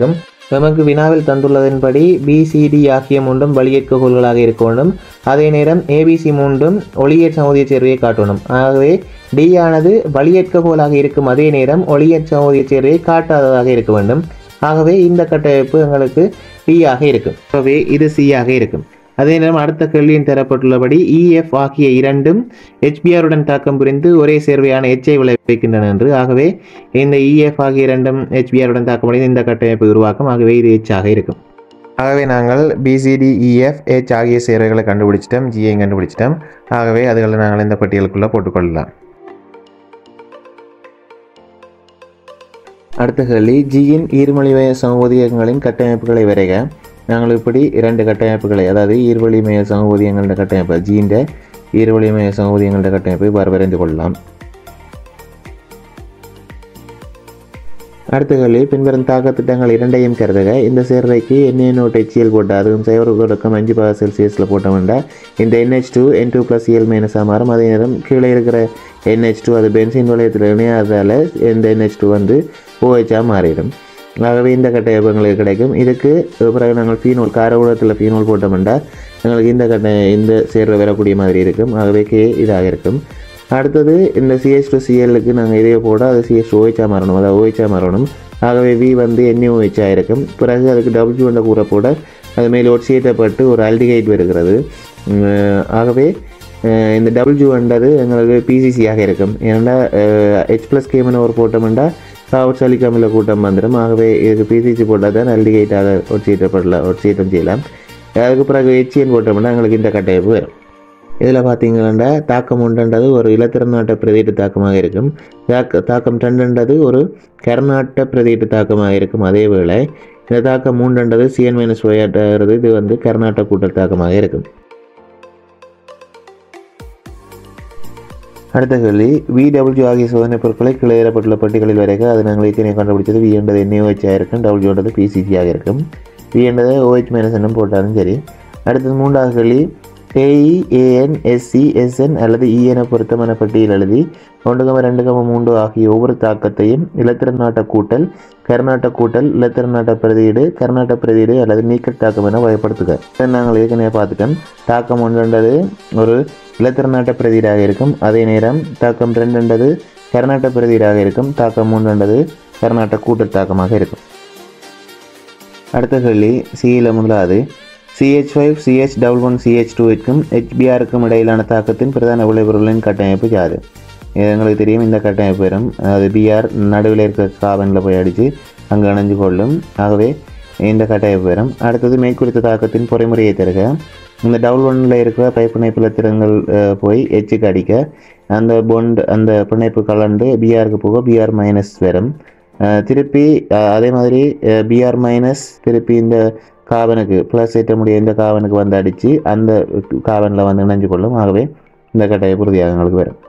நமக்கு வினாவில் தந்துள்ளதன்படி பிசிடி ஆகிய மூன்றும் வழியேற்கோள்களாக இருக்க வேண்டும் அதே நேரம் ஏபிசி மூன்றும் ஒளியற் சமூதிய சேர்வையை காட்டணும் ஆகவே டி ஆனது வழியேற்கோளாக இருக்கும் அதே நேரம் ஒளியற் சமூதிய சேர்வையை காட்டாததாக இருக்க வேண்டும் ஆகவே இந்த கட்டமைப்பு எங்களுக்கு டி ஆக இருக்கும் ஆகவே இது சி ஆக இருக்கும் அதே நேரம் அடுத்த கேள்வியின் தரப்பட்டுள்ளபடி இஎஃப் ஆகிய இரண்டும் ஹெச்பிஆருடன் தாக்கம் புரிந்து ஒரே சேர்வையான எச்சை விளைவிக்கின்றன என்று ஆகவே இந்த இஎஃப் ஆகிய இரண்டும் ஹெச்பிஆருடன் தாக்கம் புரிந்து இந்த கட்டமைப்பு உருவாக்கும் ஆகவே இது எச் ஆக இருக்கும் ஆகவே நாங்கள் பிசிடி இஎஃப் ஹெச் ஆகிய சேர்வைகளை கண்டுபிடிச்சிட்டோம் ஜிஐயும் கண்டுபிடிச்சிட்டோம் ஆகவே அதுகளை நாங்கள் இந்த பட்டியலுக்குள்ளே போட்டுக்கொள்ளலாம் அடுத்த கேள்வி ஜியின் ஈர்மொழிமய சமூதியங்களின் கட்டமைப்புகளை வரைக நாங்கள் இப்படி இரண்டு கட்டமைப்புகளை அதாவது ஈர்வழிமய சமூதியங்களோட கட்டமைப்பு ஜீன்ற ஈர்வழிமய சமூதியங்களோட கட்டமைப்பை இவ்வாறு வரைந்து கொள்ளலாம் அடுத்த கேள்வி பின்வரும் தாக்க திட்டங்கள் இரண்டையும் கருதுக இந்த சேர்வைக்கு என்ஏ டெச்சியல் போட்ட அதுவும் சைவர் தொடக்கம் அஞ்சு பாக செல்சியஸில் போட்ட வேண்டாம் இந்த NH two N two plus இஎல் மைனஸாக மாறும் அதே நேரம் கீழே இருக்கிற என்ஹெச் டூ அது பென்சின் வளையத்தில் இணையாததால் இந்த என்ஹெச் டூ வந்து ஓஹெச்சாக மாறிடும் ஆகவே இந்த கட்டமைப்பு எங்களுக்கு கிடைக்கும் இதுக்கு பிறகு நாங்கள் ஃபீனோல் கார ஊடகத்தில் ஃபீனோல் போட்டோம்னா எங்களுக்கு இந்த கட்ட இந்த சேர்வை வரக்கூடிய மாதிரி இருக்கும் ஆகவே கே இதாக இருக்கும் அடுத்தது இந்த சிஎஸ் டு சிஎல்லுக்கு நாங்கள் இதே போட அது சிஎஸ் ஓஹெச்சாக மாறணும் அதாவது ஓஹெச்சாக மாறணும் ஆகவே வி வந்து என்யூஹெச்சாக இருக்கும் பிறகு அதுக்கு டபிள்யூ என்ற கூற போட அது மேல் ஒட்சியேற்றப்பட்டு ஒரு அல்டிகைட் வருகிறது உம், ஆகவே அஹ், இந்த டபிள்யூ என்றது எங்களுக்கு பிசிசியாக இருக்கும் ஏன்னா ஹெச் ப்ளஸ் கேமன் ஒரு போட்டோம்னா காவட் சலிக்காமல கூட்டம் வந்துடும் ஆகவே இதுக்கு பிசிசி போட்டால் தான் அல்டிகைட்டாக ஒட்சியேற்றப்படலாம் ஒட்சியேற்றம் செய்யலாம் அதுக்கு பிறகு ஹெச்என் போட்டோம்னா எங்களுக்கு இந்த கட்டமைப்பு வரும் இதில் பார்த்தீங்கன்னா தாக்கம் ஒன்றுன்றது ஒரு இலத்திரநாட்ட பிரதீட்டு தாக்கமாக இருக்கும் தாக்க தாக்கம் ரெண்டுன்றது ஒரு கர்நாட்ட பிரதீட்டு தாக்கமாக இருக்கும் அதே வேளை இந்த தாக்கம் மூன்றுன்றது சிஎன் மைனஸ் ஒயாட்டுறது இது வந்து கர்நாட்ட கூட்டல் தாக்கமாக இருக்கும் அடுத்த கேள்வி விடபிள்யூ ஆகிய சோதனை பொருட்களை கிளையிடப்பட்டுள்ள பட்டிகளில் வரைக அது நாங்கள் ஏற்கனவே கண்டுபிடிச்சது வி என்றது என்ஏஹெச்சாக இருக்கும் டபிள்யூ என்றது பிசிசியாக இருக்கும் வி என்றது ஓஹெச் மைனஸ் என்னும் போட்டாலும் சரி அடுத்தது மூன்றாவது கேள்வி ஏஇ ஏஎன் எஸ்சி எஸ்என் அல்லது இஎன பொருத்தமான பட்டியல் எழுதி ஒன்று கம ரெண்டு கம மூன்று ஆகிய ஒவ்வொரு தாக்கத்தையும் இலத்திரன் நாட்ட கூட்டல் கர்நாட்ட கூட்டல் இலத்திரன் நாட்ட பிரதியீடு கர்நாட்ட பிரதியீடு அல்லது நீக்கல் தாக்கம் என வகைப்படுத்துக இதை நாங்கள் ஏற்கனவே பார்த்துட்டோம் தாக்கம் ஒன்றுன்றது ஒரு இலத்திரன் நாட்ட பிரதியீடாக இருக்கும் அதே நேரம் தாக்கம் ரெண்டுன்றது கர்நாட்ட பிரதியீடாக இருக்கும் தாக்கம் மூன்றுன்றது கர்நாட்ட கூட்டல் தாக்கமாக இருக்கும் அடுத்த கேள்வி சியில் முதலாவது CH five CH double one CH டூவிற்கும் ஹெச்பிஆருக்கும் இடையிலான தாக்கத்தின் பிரதான விளைபொருளின் கட்டமைப்பு யாது இது எங்களுக்கு தெரியும் இந்த கட்டமைப்பு வரும் அது பிஆர் நடுவில் இருக்கிற காவனில் போய் அடித்து அங்கே இணைஞ்சு கொள்ளும் ஆகவே இந்த கட்டமைப்பு வரும் அடுத்தது மேற்குறித்த தாக்கத்தின் பொறிமுறையை தருக இந்த டபுள் ஒன்னில் இருக்கிற பைப் பிணைப்பு திறங்கள் போய் எச்சுக்கு அடிக்க அந்த பொண்ட் அந்த பிணைப்பு கலண்டு பிஆருக்கு போக பிஆர் மைனஸ் வரும் அஹ் திருப்பி அஹ் அதே மாதிரி பிஆர் மைனஸ் திருப்பி இந்த காவனுக்கு ப்ளஸ் ஏற்ற முடிய இந்த காவனுக்கு வந்து அடித்து அந்த காவனில் வந்து இணைஞ்சு கொள்ளும் ஆகவே இந்த கட்டாய உறுதியாக எங்களுக்கு வரும்